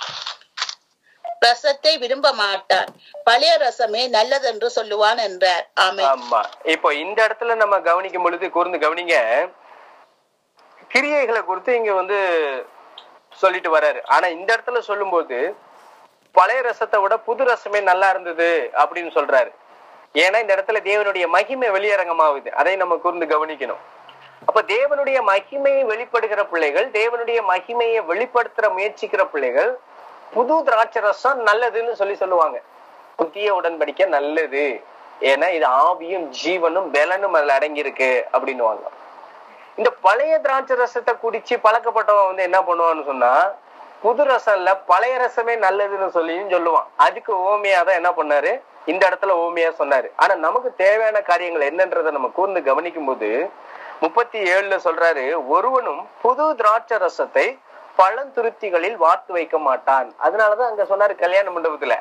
ரசத்தை விரும்ப மாட்டான் பழைய ரசமே நல்லதென்று சொல்லுவான் என்றார் ஆமென் ஆமா இப்போ இந்த இடத்துல நம்ம கவனிக்கும் பொழுது கூர்ந்து கவனிங்க கிரியைகளை குறித்து இங்க வந்து சொல்லிட்டு வர்றாரு ஆனா இந்த இடத்துல சொல்லும்போது பழைய ரசத்தை விட புது ரசமே நல்லா இருந்தது அப்படின்னு சொல்றாரு ஏன்னா இந்த இடத்துல தேவனுடைய மகிமை வெளியரங்கமாகுது அதை நம்ம கூர்ந்து கவனிக்கணும் அப்ப தேவனுடைய மகிமையை வெளிப்படுகிற பிள்ளைகள் தேவனுடைய மகிமையை வெளிப்படுத்துற முயற்சிக்கிற பிள்ளைகள் புது திராட்சை ரசம் நல்லதுன்னு சொல்லி சொல்லுவாங்க புதிய உடன்படிக்கை நல்லது ஏன்னா இது ஆவியும் ஜீவனும் பலனும் அதுல அடங்கி இருக்கு அப்படின்னுவாங்க இந்த பழைய திராட்சை ரசத்தை குடிச்சு பழக்கப்பட்டவன் வந்து என்ன பண்ணுவான்னு சொன்னா புது ரசம் இல்ல பழைய ரசமே நல்லதுன்னு சொல்லியும் சொல்லுவான் அதுக்கு ஓமியா தான் என்ன பண்ணாரு இந்த இடத்துல ஓமியா சொன்னாரு ஆனா நமக்கு தேவையான காரியங்கள் என்னன்றதை நம்ம கூர்ந்து கவனிக்கும் போது முப்பத்தி ஏழுல சொல்றாரு ஒருவனும் புது திராட்சை ரசத்தை பழந்துருத்திகளில் வார்த்து வைக்க மாட்டான் அதனாலதான் அங்க சொன்னாரு கல்யாண மண்டபத்துல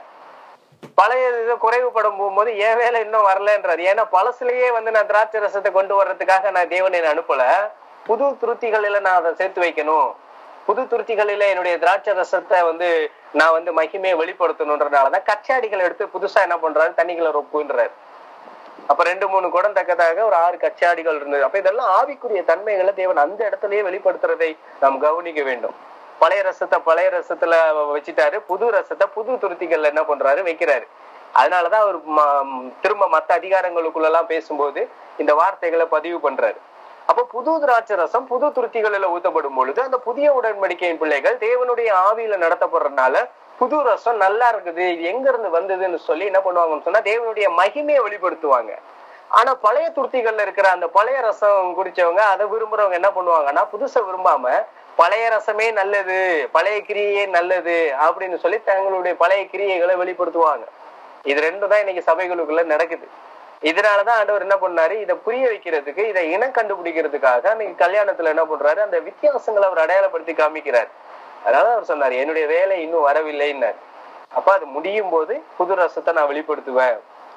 பழைய இதை குறைவுபடும் போகும்போது என் வேலை இன்னும் வரலன்றாரு ஏன்னா பழசுலயே வந்து நான் திராட்சை ரசத்தை கொண்டு வர்றதுக்காக நான் தேவனை அனுப்பல புது துருத்திகளில நான் அதை சேர்த்து வைக்கணும் புது துருத்திகளில என்னுடைய திராட்சை ரசத்தை வந்து நான் வந்து மகிமையை வெளிப்படுத்தணுன்றதுனாலதான் கச்சாடிகள் எடுத்து புதுசா என்ன பண்றாரு தண்ணிகளை ரொப்புன்றாரு அப்ப ரெண்டு மூணு குடம் தக்கதாக ஒரு ஆறு கச்சாடிகள் இருந்தது அப்ப இதெல்லாம் ஆவிக்குரிய தன்மைகளை தேவன் அந்த இடத்துலயே வெளிப்படுத்துறதை நாம் கவனிக்க வேண்டும் பழைய ரசத்தை பழைய ரசத்துல வச்சுட்டாரு புது ரசத்தை புது துருத்திகள்ல என்ன பண்றாரு வைக்கிறாரு அதனாலதான் அவர் ம- திரும்ப மத்த அதிகாரங்களுக்குள்ள எல்லாம் பேசும்போது இந்த வார்த்தைகளை பதிவு பண்றாரு அப்போ புது திராட்சை ரசம் புது துருத்திகளில் ஊத்தப்படும் பொழுது அந்த புதிய உடன்படிக்கையின் பிள்ளைகள் தேவனுடைய ஆவியில நடத்தப்படுறதுனால புது ரசம் நல்லா இருக்குது இது எங்க இருந்து வந்ததுன்னு சொல்லி என்ன பண்ணுவாங்கன்னு சொன்னா தேவனுடைய மகிமையை வெளிப்படுத்துவாங்க ஆனா பழைய துருத்திகள்ல இருக்கிற அந்த பழைய ரசம் குடிச்சவங்க அதை விரும்புறவங்க என்ன பண்ணுவாங்கன்னா புதுசை விரும்பாம பழைய ரசமே நல்லது பழைய கிரியையே நல்லது அப்படின்னு சொல்லி தங்களுடைய பழைய கிரியைகளை வெளிப்படுத்துவாங்க இது ரெண்டும் தான் இன்னைக்கு சபைகளுக்குள்ள நடக்குது இதனாலதான் ஆண்டவர் என்ன பண்ணாரு இதை புரிய வைக்கிறதுக்கு இதை இனம் கண்டுபிடிக்கிறதுக்காக அன்னைக்கு கல்யாணத்துல என்ன பண்றாரு அந்த வித்தியாசங்களை அவர் அடையாளப்படுத்தி காமிக்கிறார் அதாவது அவர் சொன்னார் என்னுடைய வேலை இன்னும் வரவில்லைன்னார் அப்ப அது முடியும் போது புது ரசத்தை நான் வெளிப்படுத்துவேன்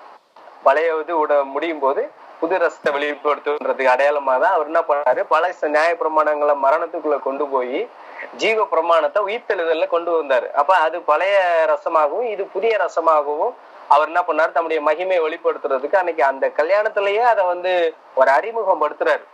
பழைய இது உட முடியும் போது புது ரசத்தை வெளிப்படுத்துன்றதுக்கு அடையாளமா தான் அவர் என்ன பண்ணாரு பழைய நியாய பிரமாணங்களை மரணத்துக்குள்ள கொண்டு போய் ஜீவ பிரமாணத்தை உயிர்த்தெழுதல்ல கொண்டு வந்தாரு அப்ப அது பழைய ரசமாகவும் இது புதிய ரசமாகவும் அவர் என்ன பண்ணாரு தம்முடைய மகிமையை வெளிப்படுத்துறதுக்கு அன்னைக்கு அந்த கல்யாணத்திலேயே அதை வந்து ஒரு அறிமுகப்படுத்துறாரு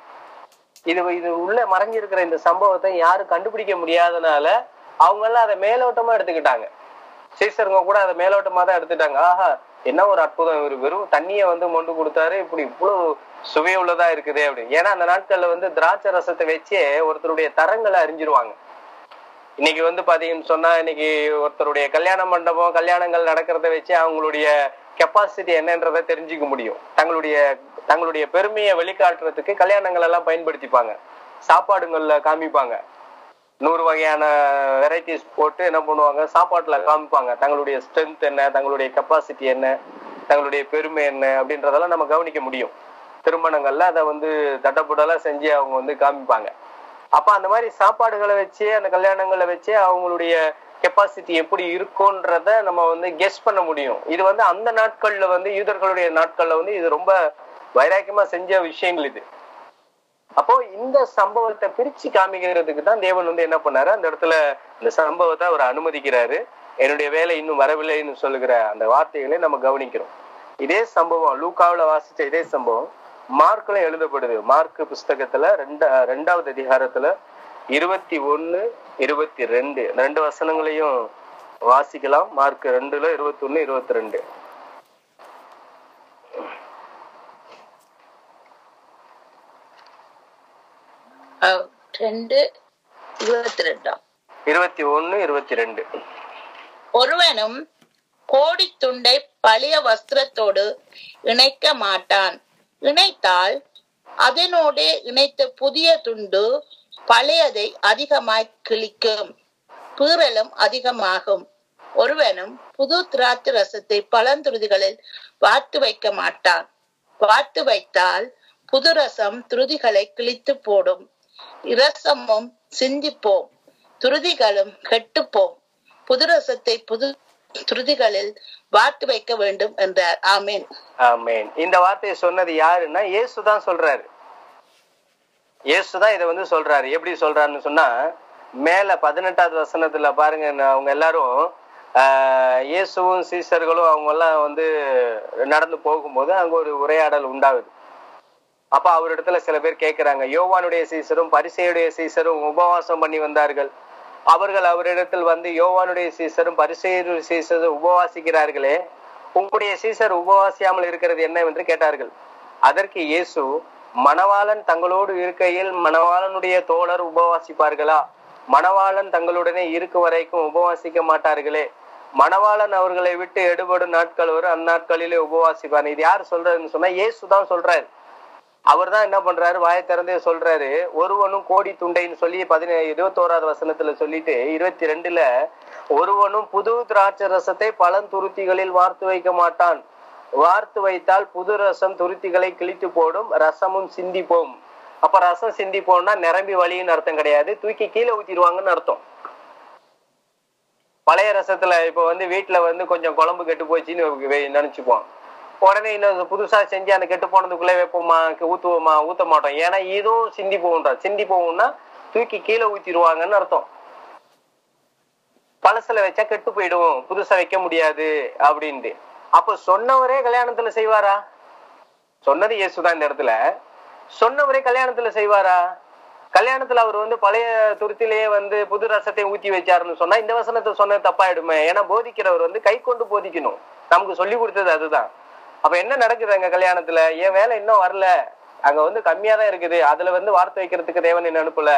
இது இது உள்ள மறைஞ்சிருக்கிற இந்த சம்பவத்தை யாரும் கண்டுபிடிக்க முடியாதனால அவங்க எல்லாம் அதை மேலோட்டமா எடுத்துக்கிட்டாங்க சீசருங்க கூட அதை மேலோட்டமா தான் எடுத்துட்டாங்க ஆஹா என்ன ஒரு அற்புதம் இவர் வெறும் தண்ணியை வந்து மொண்டு கொடுத்தாரு இப்படி இவ்வளவு சுவை உள்ளதா இருக்குது அப்படின்னு ஏன்னா அந்த நாட்கள்ல வந்து திராட்சை ரசத்தை வச்சே ஒருத்தருடைய தரங்களை அறிஞ்சிருவாங்க இன்னைக்கு வந்து பாத்தீங்கன்னு சொன்னா இன்னைக்கு ஒருத்தருடைய கல்யாண மண்டபம் கல்யாணங்கள் நடக்கிறத வச்சு அவங்களுடைய கெப்பாசிட்டி என்னன்றதை தெரிஞ்சுக்க முடியும் தங்களுடைய தங்களுடைய பெருமையை வெளிக்காட்டுறதுக்கு கல்யாணங்கள் எல்லாம் பயன்படுத்திப்பாங்க சாப்பாடுங்கள்ல காமிப்பாங்க நூறு வகையான வெரைட்டிஸ் போட்டு என்ன பண்ணுவாங்க சாப்பாட்டுல காமிப்பாங்க தங்களுடைய ஸ்ட்ரென்த் என்ன தங்களுடைய கெப்பாசிட்டி என்ன தங்களுடைய பெருமை என்ன அப்படின்றதெல்லாம் நம்ம கவனிக்க முடியும் திருமணங்கள்ல அதை வந்து தட்டப்புடலாம் செஞ்சு அவங்க வந்து காமிப்பாங்க அப்ப அந்த மாதிரி சாப்பாடுகளை வச்சு அந்த கல்யாணங்களை வச்சு அவங்களுடைய கெப்பாசிட்டி எப்படி இருக்கும்ன்றத நம்ம வந்து கெஸ் பண்ண முடியும் இது வந்து அந்த நாட்கள்ல வந்து யூதர்களுடைய நாட்கள்ல வந்து இது ரொம்ப வைராக்கியமா செஞ்ச விஷயங்கள் இது அப்போ இந்த சம்பவத்தை பிரிச்சு காமிக்கிறதுக்கு தான் தேவன் வந்து என்ன பண்ணாரு அந்த இடத்துல இந்த சம்பவத்தை அவர் அனுமதிக்கிறாரு என்னுடைய வேலை இன்னும் வரவில்லைன்னு சொல்லுகிற அந்த வார்த்தைகளை நம்ம கவனிக்கிறோம் இதே சம்பவம் லூக்காவுல வாசிச்ச இதே சம்பவம் மார்க்ல எழுதப்படுது மார்க் புஸ்தகத்துல ரெண்ட ரெண்டாவது அதிகாரத்துல இருபத்தி ஒண்ணு இருபத்தி ரெண்டு இந்த ரெண்டு வசனங்களையும் வாசிக்கலாம் மார்க் ரெண்டுல இருபத்தி ஒண்ணு இருபத்தி ரெண்டு அஹ், ரெண்டு இருபத்தி ரெண்டாம் இருபத்தி ஒண்ணு இருபத்தி ரெண்டு ஒருவனும் கோடி துண்டை பழைய வஸ்திரத்தோடு இணைக்க மாட்டான் இணைத்தால் அதனோடு இணைத்த புதிய துண்டு பழையதை அதிகமாய் கிழிக்கும் பீறலும் அதிகமாகும் ஒருவனும் புது திராட்சை ரசத்தை பழந்துருதிகளில் வார்த்து வைக்க மாட்டான் வார்த்து வைத்தால் புது ரசம் துருதிகளை கிழித்து போடும் இரசமும் சிந்திப்போம் துருதிகளும் கெட்டுப்போம் புது ரசத்தை புது துருதிகளில் வார்த்து வைக்க வேண்டும் என்றார் ஆமீன் ஆமென் இந்த வார்த்தையை சொன்னது யாருன்னா இயேசு தான் சொல்றாரு இயேசு தான் இதை வந்து சொல்றாரு எப்படி சொல்றாருன்னு சொன்னா மேல பதினெட்டாவது வசனத்துல பாருங்க நான் அவங்க எல்லாரும் ஆஹ், இயேசுவும் சீசர்களும் அவங்க எல்லாம் வந்து நடந்து போகும்போது அங்க ஒரு உரையாடல் உண்டாகுது அப்ப அவரிடத்துல சில பேர் கேட்கிறாங்க யோவானுடைய சீசரும் பரிசையுடைய சீசரும் உபவாசம் பண்ணி வந்தார்கள் அவர்கள் அவரிடத்தில் வந்து யோவானுடைய சீசரும் பரிசெயருடைய சீசரும் உபவாசிக்கிறார்களே உங்களுடைய சீசர் உபவாசியாமல் இருக்கிறது என்னவென்று கேட்டார்கள் அதற்கு இயேசு மணவாளன் தங்களோடு இருக்கையில் மணவாளனுடைய தோழர் உபவாசிப்பார்களா மணவாளன் தங்களுடனே இருக்க வரைக்கும் உபவாசிக்க மாட்டார்களே மணவாளன் அவர்களை விட்டு எடுபடும் நாட்கள் வரும் அந்நாட்களிலே உபவாசிப்பான் இது யார் சொல்றதுன்னு சொன்னா இயேசு தான் சொல்றாரு அவர் தான் என்ன பண்றாரு வாயை திறந்தே சொல்றாரு ஒருவனும் கோடி துண்டைன்னு சொல்லி பதினே இருபத்தோராவது வசனத்துல சொல்லிட்டு இருபத்தி ரெண்டுல ஒருவனும் புது திராட்சை ரசத்தை பழந்துருத்திகளில் வார்த்து வைக்க மாட்டான் வார்த்து வைத்தால் புது ரசம் துருத்திகளை கிழித்து போடும் ரசமும் சிந்தி போகும் அப்ப ரசம் சிந்தி போனா நிரம்பி வழின்னு அர்த்தம் கிடையாது தூக்கி கீழே ஊத்திடுவாங்கன்னு அர்த்தம் பழைய ரசத்துல இப்ப வந்து வீட்டுல வந்து கொஞ்சம் குழம்பு கெட்டு போச்சுன்னு வே- நினைச்சுப்போம் உடனே இன்னும் புதுசா செஞ்சு அந்த கெட்டு போனதுக்குள்ளே வைப்போமா ஊத்துவோமா ஊத்த மாட்டோம் ஏன்னா இதுவும் சிந்தி போகும்டா சிந்தி போகும்னா தூக்கி கீழே ஊத்திடுவாங்கன்னு அர்த்தம் பழசுல வச்சா கெட்டு போயிடும் புதுசா வைக்க முடியாது அப்படின்ட்டு அப்ப சொன்னவரே கல்யாணத்துல செய்வாரா சொன்னது இயேசுதான் இந்த இடத்துல சொன்னவரே கல்யாணத்துல செய்வாரா கல்யாணத்துல அவர் வந்து பழைய துருத்திலேயே வந்து புது ரசத்தை ஊத்தி வச்சாருன்னு சொன்னா இந்த வசனத்தை சொன்னது தப்பாயிடுமே ஏன்னா போதிக்கிறவர் வந்து கை கொண்டு போதிக்கணும் நமக்கு சொல்லி கொடுத்தது அதுதான் அப்ப என்ன நடக்குது அங்க கல்யாணத்துல என் வேலை இன்னும் வரல அங்க வந்து கம்மியா தான் இருக்குது அதுல வந்து வார்த்தை வைக்கிறதுக்கு தேவன் என்ன அனுப்பல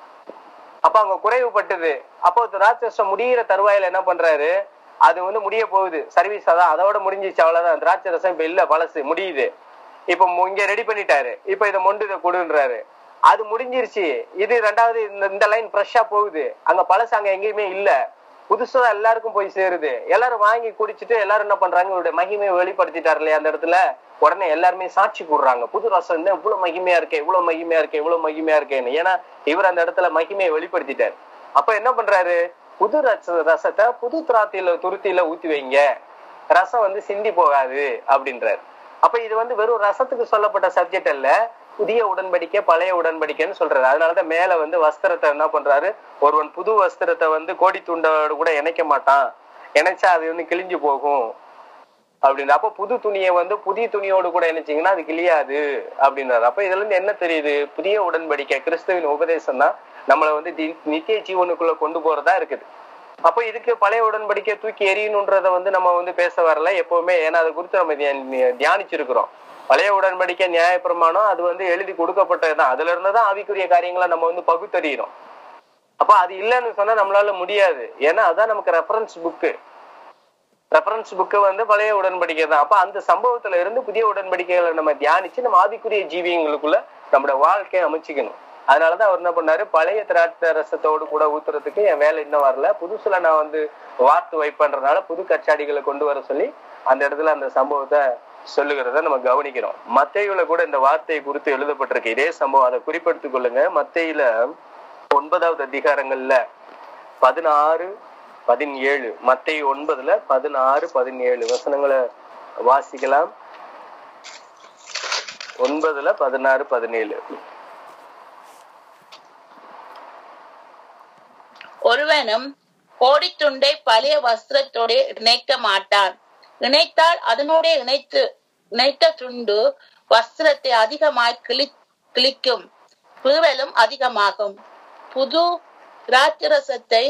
அப்ப அங்க குறைவுபட்டது அப்போ திராட்சரசம் முடியிற தருவாயில என்ன பண்றாரு அது வந்து முடிய போகுது சர்வீஸ் அதான் அதோட முடிஞ்சிச்சு அவ்வளவுதான் திராட்சை ரசம் இப்ப இல்ல பழசு முடியுது இப்ப மு- இங்க ரெடி பண்ணிட்டாரு இப்ப இதை மொண்டு இதை கொடுன்றாரு அது முடிஞ்சிருச்சு இது ரெண்டாவது இந்த இந்த லைன் ஃப்ரெஷ்ஷா போகுது அங்க பழசு அங்க எங்கேயுமே இல்ல புதுசா எல்லாருக்கும் போய் சேருது எல்லாரும் வாங்கி குடிச்சிட்டு எல்லாரும் என்ன பண்றாங்க இவருடைய மகிமையை வெளிப்படுத்திட்டாரு இல்லையா அந்த இடத்துல உடனே எல்லாருமே சாட்சி கூடுறாங்க புது ரசம் என்ன இவ்வளவு மகிமையா இருக்கே இவ்வளவு மகிமையா இருக்கே இவ்வளவு மகிமையா இருக்கேன்னு ஏன்னா இவர் அந்த இடத்துல மகிமையை வெளிப்படுத்திட்டாரு அப்ப என்ன பண்றாரு புது ரச ரசத்தை புது திராத்தியில துருத்தியில ஊத்தி வைங்க ரசம் வந்து சிந்தி போகாது அப்படின்றாரு அப்ப இது வந்து வெறும் ரசத்துக்கு சொல்லப்பட்ட சப்ஜெக்ட் அல்ல புதிய உடன்படிக்கை பழைய உடன்படிக்கைன்னு சொல்றாரு அதனாலதான் மேல வந்து வஸ்திரத்தை என்ன பண்றாரு ஒருவன் புது வஸ்திரத்தை வந்து கோடி துண்டோடு கூட இணைக்க மாட்டான் இணைச்சா அது வந்து கிழிஞ்சு போகும் அப்படின்னு அப்ப புது துணியை வந்து புதிய துணியோடு கூட இணைச்சீங்கன்னா அது கிளியாது அப்படின்றாரு அப்ப இதுல இருந்து என்ன தெரியுது புதிய உடன்படிக்கை கிறிஸ்துவின் உபதேசம் தான் நம்மளை வந்து தி- நித்திய ஜீவனுக்குள்ள கொண்டு போறதா இருக்குது அப்ப இதுக்கு பழைய உடன்படிக்கை தூக்கி எறியணுன்றத வந்து நம்ம வந்து பேச வரல எப்பவுமே ஏன்னா அது குறித்து நம்ம தியா- தியானிச்சிருக்கிறோம் பழைய உடன்படிக்கை நியாயப்பிரமாணம் அது வந்து எழுதி கொடுக்கப்பட்டதுதான் அதுல இருந்து தான் ஆவிக்குரிய காரியங்களை நம்ம வந்து பகுத்தறியறோம் அப்ப அது இல்லைன்னு சொன்னா நம்மளால முடியாது ஏன்னா அதான் நமக்கு ரெஃபரன்ஸ் புக்கு ரெஃபரன்ஸ் புக்கு வந்து பழைய உடன்படிக்கை தான் அப்ப அந்த சம்பவத்துல இருந்து புதிய உடன்படிக்கைகளை நம்ம தியானிச்சு நம்ம ஆவிக்குரிய ஜீவியங்களுக்குள்ள நம்மளோட வாழ்க்கையை அமைச்சுக்கணும் அதனாலதான் அவர் என்ன பண்ணாரு பழைய திராட்சை ரசத்தோடு கூட ஊத்துறதுக்கு என் வேலை இன்னும் வரல புதுசுல நான் வந்து வார்த்து வைப்பன்றதுனால புது கச்சாடிகளை கொண்டு வர சொல்லி அந்த இடத்துல அந்த சம்பவத்தை சொல்லுகிறத நம்ம கவனிக்கிறோம் மத்தையில கூட இந்த வார்த்தையை குறித்து எழுதப்பட்டிருக்கு இதே சம்பவம் அதை குறிப்பெடுத்துக் கொள்ளுங்க மத்தையில ஒன்பதாவது அதிகாரங்கள்ல பதினாறு பதினேழு மத்திய ஒன்பதுல பதினாறு பதினேழு வசனங்களை வாசிக்கலாம் ஒன்பதுல பதினாறு பதினேழு ஒருவனும் கோடித்துண்டை பழைய வஸ்திரத்தோட இணைக்க மாட்டான் இணைத்தால் அதனோட இணைத்து இணைத்த துண்டு வஸ்திரத்தை அதிகமாய் கிளி கிழிக்கும் கீறலும் அதிகமாகும் புது திராட்சரசத்தை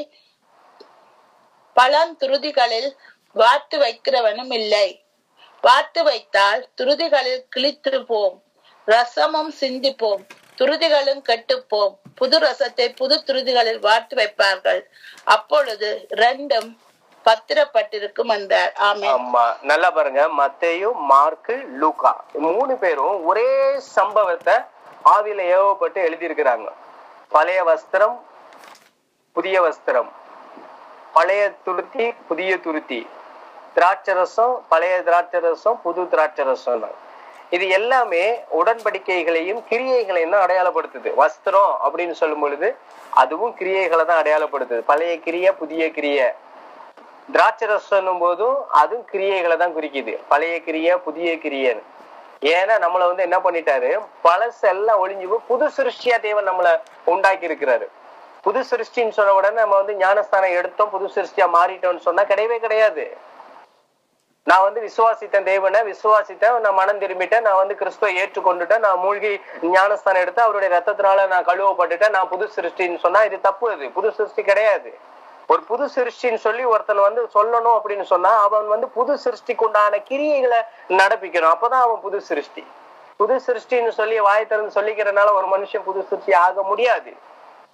பழந்துருதிகளில் வார்த்து வைக்கிறவனும் இல்லை வார்த்து வைத்தால் துருதிகளில் கிழித்து போம் ரசமும் சிந்தி போம் துருதிகளும் கெட்டுப்போம் புது ரசத்தை புது துருதிகளில் வார்த்து வைப்பார்கள் அப்பொழுது ரெண்டும் பத்திரப்பட்டிருக்கும் என்றார் ஆமென் ஆமா நல்லா பாருங்க மத்தேயும் மார்க்கு லூக்கா மூணு பேரும் ஒரே சம்பவத்தை ஆவியில ஏவப்பட்டு எழுதியிருக்கிறாங்க பழைய வஸ்திரம் புதிய வஸ்திரம் பழைய துருத்தி புதிய துருத்தி திராட்சரசம் பழைய திராட்சரசம் புது திராட்சரசம் இது எல்லாமே உடன்படிக்கைகளையும் கிரியைகளையும் தான் அடையாளப்படுத்துது வஸ்திரம் அப்படின்னு சொல்லும் பொழுது அதுவும் கிரியைகளை தான் அடையாளப்படுத்துது பழைய கிரிய புதிய கிரிய திராட்சரசம் போதும் அதுவும் கிரியைகளை தான் குறிக்குது பழைய கிரிய புதிய கிரியன்னு ஏன்னா நம்மள வந்து என்ன பண்ணிட்டாரு பழசெல்லாம் ஒளிஞ்சு போய் புது சிருஷ்டியா தேவன் நம்மள உண்டாக்கி இருக்கிறாரு புது சிருஷ்டின்னு சொன்ன உடனே நம்ம வந்து ஞானஸ்தானம் எடுத்தோம் புது சிருஷ்டியா மாறிட்டோம்னு சொன்னா கிடையவே கிடையாது நான் வந்து விசுவாசித்தேன் தேவனை விசுவாசித்தேன் நான் மனம் திரும்பிட்டேன் நான் வந்து கிறிஸ்துவை ஏற்றுக்கொண்டுட்டேன் நான் மூழ்கி ஞானஸ்தானம் எடுத்து அவருடைய ரத்தத்தினால நான் கழுவப்பட்டுட்டேன் நான் புது சிருஷ்டின்னு சொன்னா இது தப்பு அது புது சிருஷ்டி கிடையாது ஒரு புது சிருஷ்டின்னு சொல்லி ஒருத்தன் வந்து சொல்லணும் அப்படின்னு சொன்னா அவன் வந்து புது சிருஷ்டிக்கு உண்டான கிரியைகளை நடப்பிக்கணும் அப்பதான் அவன் புது சிருஷ்டி புது சிருஷ்டின்னு சொல்லி வாய் திறந்து சொல்லிக்கிறதுனால ஒரு மனுஷன் புது சிருஷ்டி ஆக முடியாது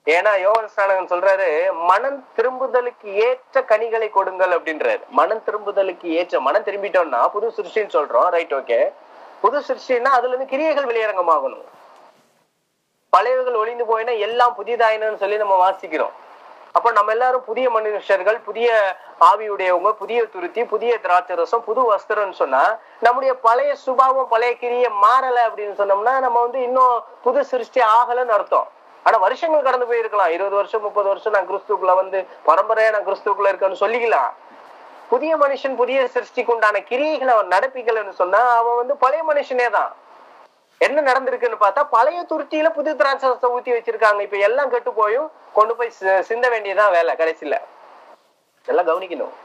ஏன்னா யோகன் ஸ்நானகன் சொல்றாரு மனம் திரும்புதலுக்கு ஏற்ற கனிகளை கொடுங்கள் அப்படின்றாரு மனம் திரும்புதலுக்கு ஏற்ற மனம் திரும்பிட்டோம்னா புது சிருஷ்டின்னு சொல்றோம் ரைட் ஓகே புது சிருஷ்டின்னா அதுல இருந்து கிரியைகள் வெளியரங்கமாகணும் பழையவர்கள் ஒளிந்து போயினா எல்லாம் புதிதாயினு சொல்லி நம்ம வாசிக்கிறோம் அப்ப நம்ம எல்லாரும் புதிய மனுஷர்கள் புதிய ஆவியுடையவங்க புதிய துருத்தி புதிய திராட்சரசம் புது வஸ்திரம்னு சொன்னா நம்முடைய பழைய சுபாவம் பழைய கிரிய மாறல அப்படின்னு சொன்னோம்னா நம்ம வந்து இன்னும் புது சிருஷ்டி ஆகலன்னு அர்த்தம் ஆனா வருஷங்கள் கடந்து போயிருக்கலாம் இருபது வருஷம் முப்பது வருஷம் நான் கிறிஸ்துக்குள்ள வந்து பரம்பரையா நான் கிறிஸ்துக்குள்ள இருக்கேன்னு சொல்லிக்கலாம் புதிய மனுஷன் புதிய சிருஷ்டிக்கு உண்டான கிரியைகளை அவன் நடப்பிக்கலன்னு சொன்னா அவன் வந்து பழைய மனுஷனே தான் என்ன நடந்திருக்குன்னு பார்த்தா பழைய துருத்தியில புது திராட்சரசத்தை ஊத்தி வச்சிருக்காங்க இப்ப எல்லாம் கெட்டு போயும் கொண்டு போய் சி- சிந்த வேண்டியதுதான் வேலை கடைசியில எல்லாம் கவனிக்கணும்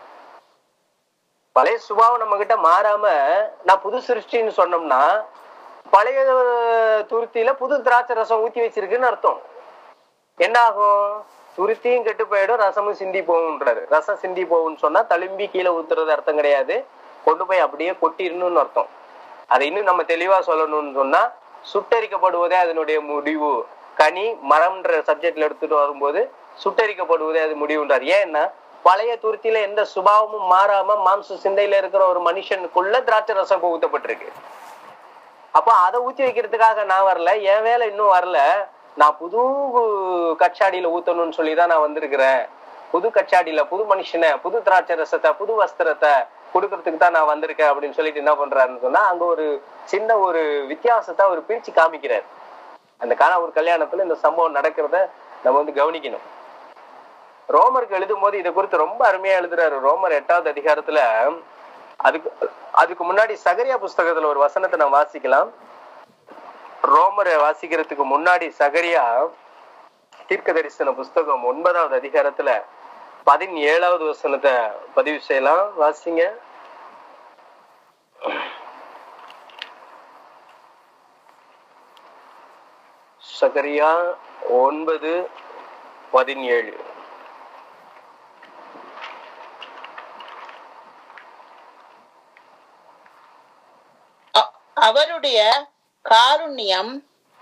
பழைய சுபாவம் நம்ம கிட்ட மாறாம நான் புது சிருஷ்டின்னு சொன்னோம்னா பழைய துருத்தியில புது திராட்சை ரசம் ஊத்தி வச்சிருக்குன்னு அர்த்தம் என்ன ஆகும் துருத்தியும் கெட்டு போயிடும் ரசமும் சிந்தி போகும்ன்றாரு ரசம் சிந்தி போகும்னு சொன்னா தழும்பி கீழே ஊத்துறது அர்த்தம் கிடையாது கொண்டு போய் அப்படியே கொட்டிடணும்னு அர்த்தம் அதை இன்னும் நம்ம தெளிவா சொல்லணும்னு சொன்னா சுட்டரிக்கப்படுவதே அதனுடைய முடிவு கனி மரம்ன்ற சப்ஜெக்ட்ல எடுத்துட்டு வரும்போது சுட்டரிக்கப்படுவதே அது முடிவுன்றார் ஏன்னா பழைய துருத்தியில எந்த சுபாவமும் மாறாம மாம்ச சிந்தையில இருக்கிற ஒரு மனுஷனுக்குள்ள திராட்சை ரசம் ஊத்தப்பட்டிருக்கு அப்ப அதை ஊத்தி வைக்கிறதுக்காக நான் வரல என் வேலை இன்னும் வரல நான் புது கச்சாடியில ஊத்தணும்னு சொல்லி தான் நான் வந்திருக்கிறேன் புது கச்சாடியில புது மனுஷனை புது திராட்சை ரசத்தை புது வஸ்திரத்தை கொடுக்கறதுக்கு தான் நான் வந்திருக்கேன் அப்படின்னு சொல்லிட்டு என்ன பண்றாருன்னு சொன்னா அங்க ஒரு சின்ன ஒரு வித்தியாசத்தை அவர் பிரிச்சு காமிக்கிறார் அந்த கால ஒரு கல்யாணத்துல இந்த சம்பவம் நடக்கிறத நம்ம வந்து கவனிக்கணும் ரோமருக்கு எழுதும் போது இதை குறித்து ரொம்ப அருமையா எழுதுறாரு ரோமர் எட்டாவது அதிகாரத்துல அதுக்கு அதுக்கு முன்னாடி சகரியா புஸ்தகத்துல ஒரு வசனத்தை நான் வாசிக்கலாம் ரோமரை வாசிக்கிறதுக்கு முன்னாடி சகரியா தீர்க்க தரிசன புஸ்தகம் ஒன்பதாவது அதிகாரத்துல பதினேழாவது வசனத்தை பதிவு செய்யலாம் வாசிங்க சகரியா ஒன்பது பதினேழு அ- அவருடைய காருண்யம்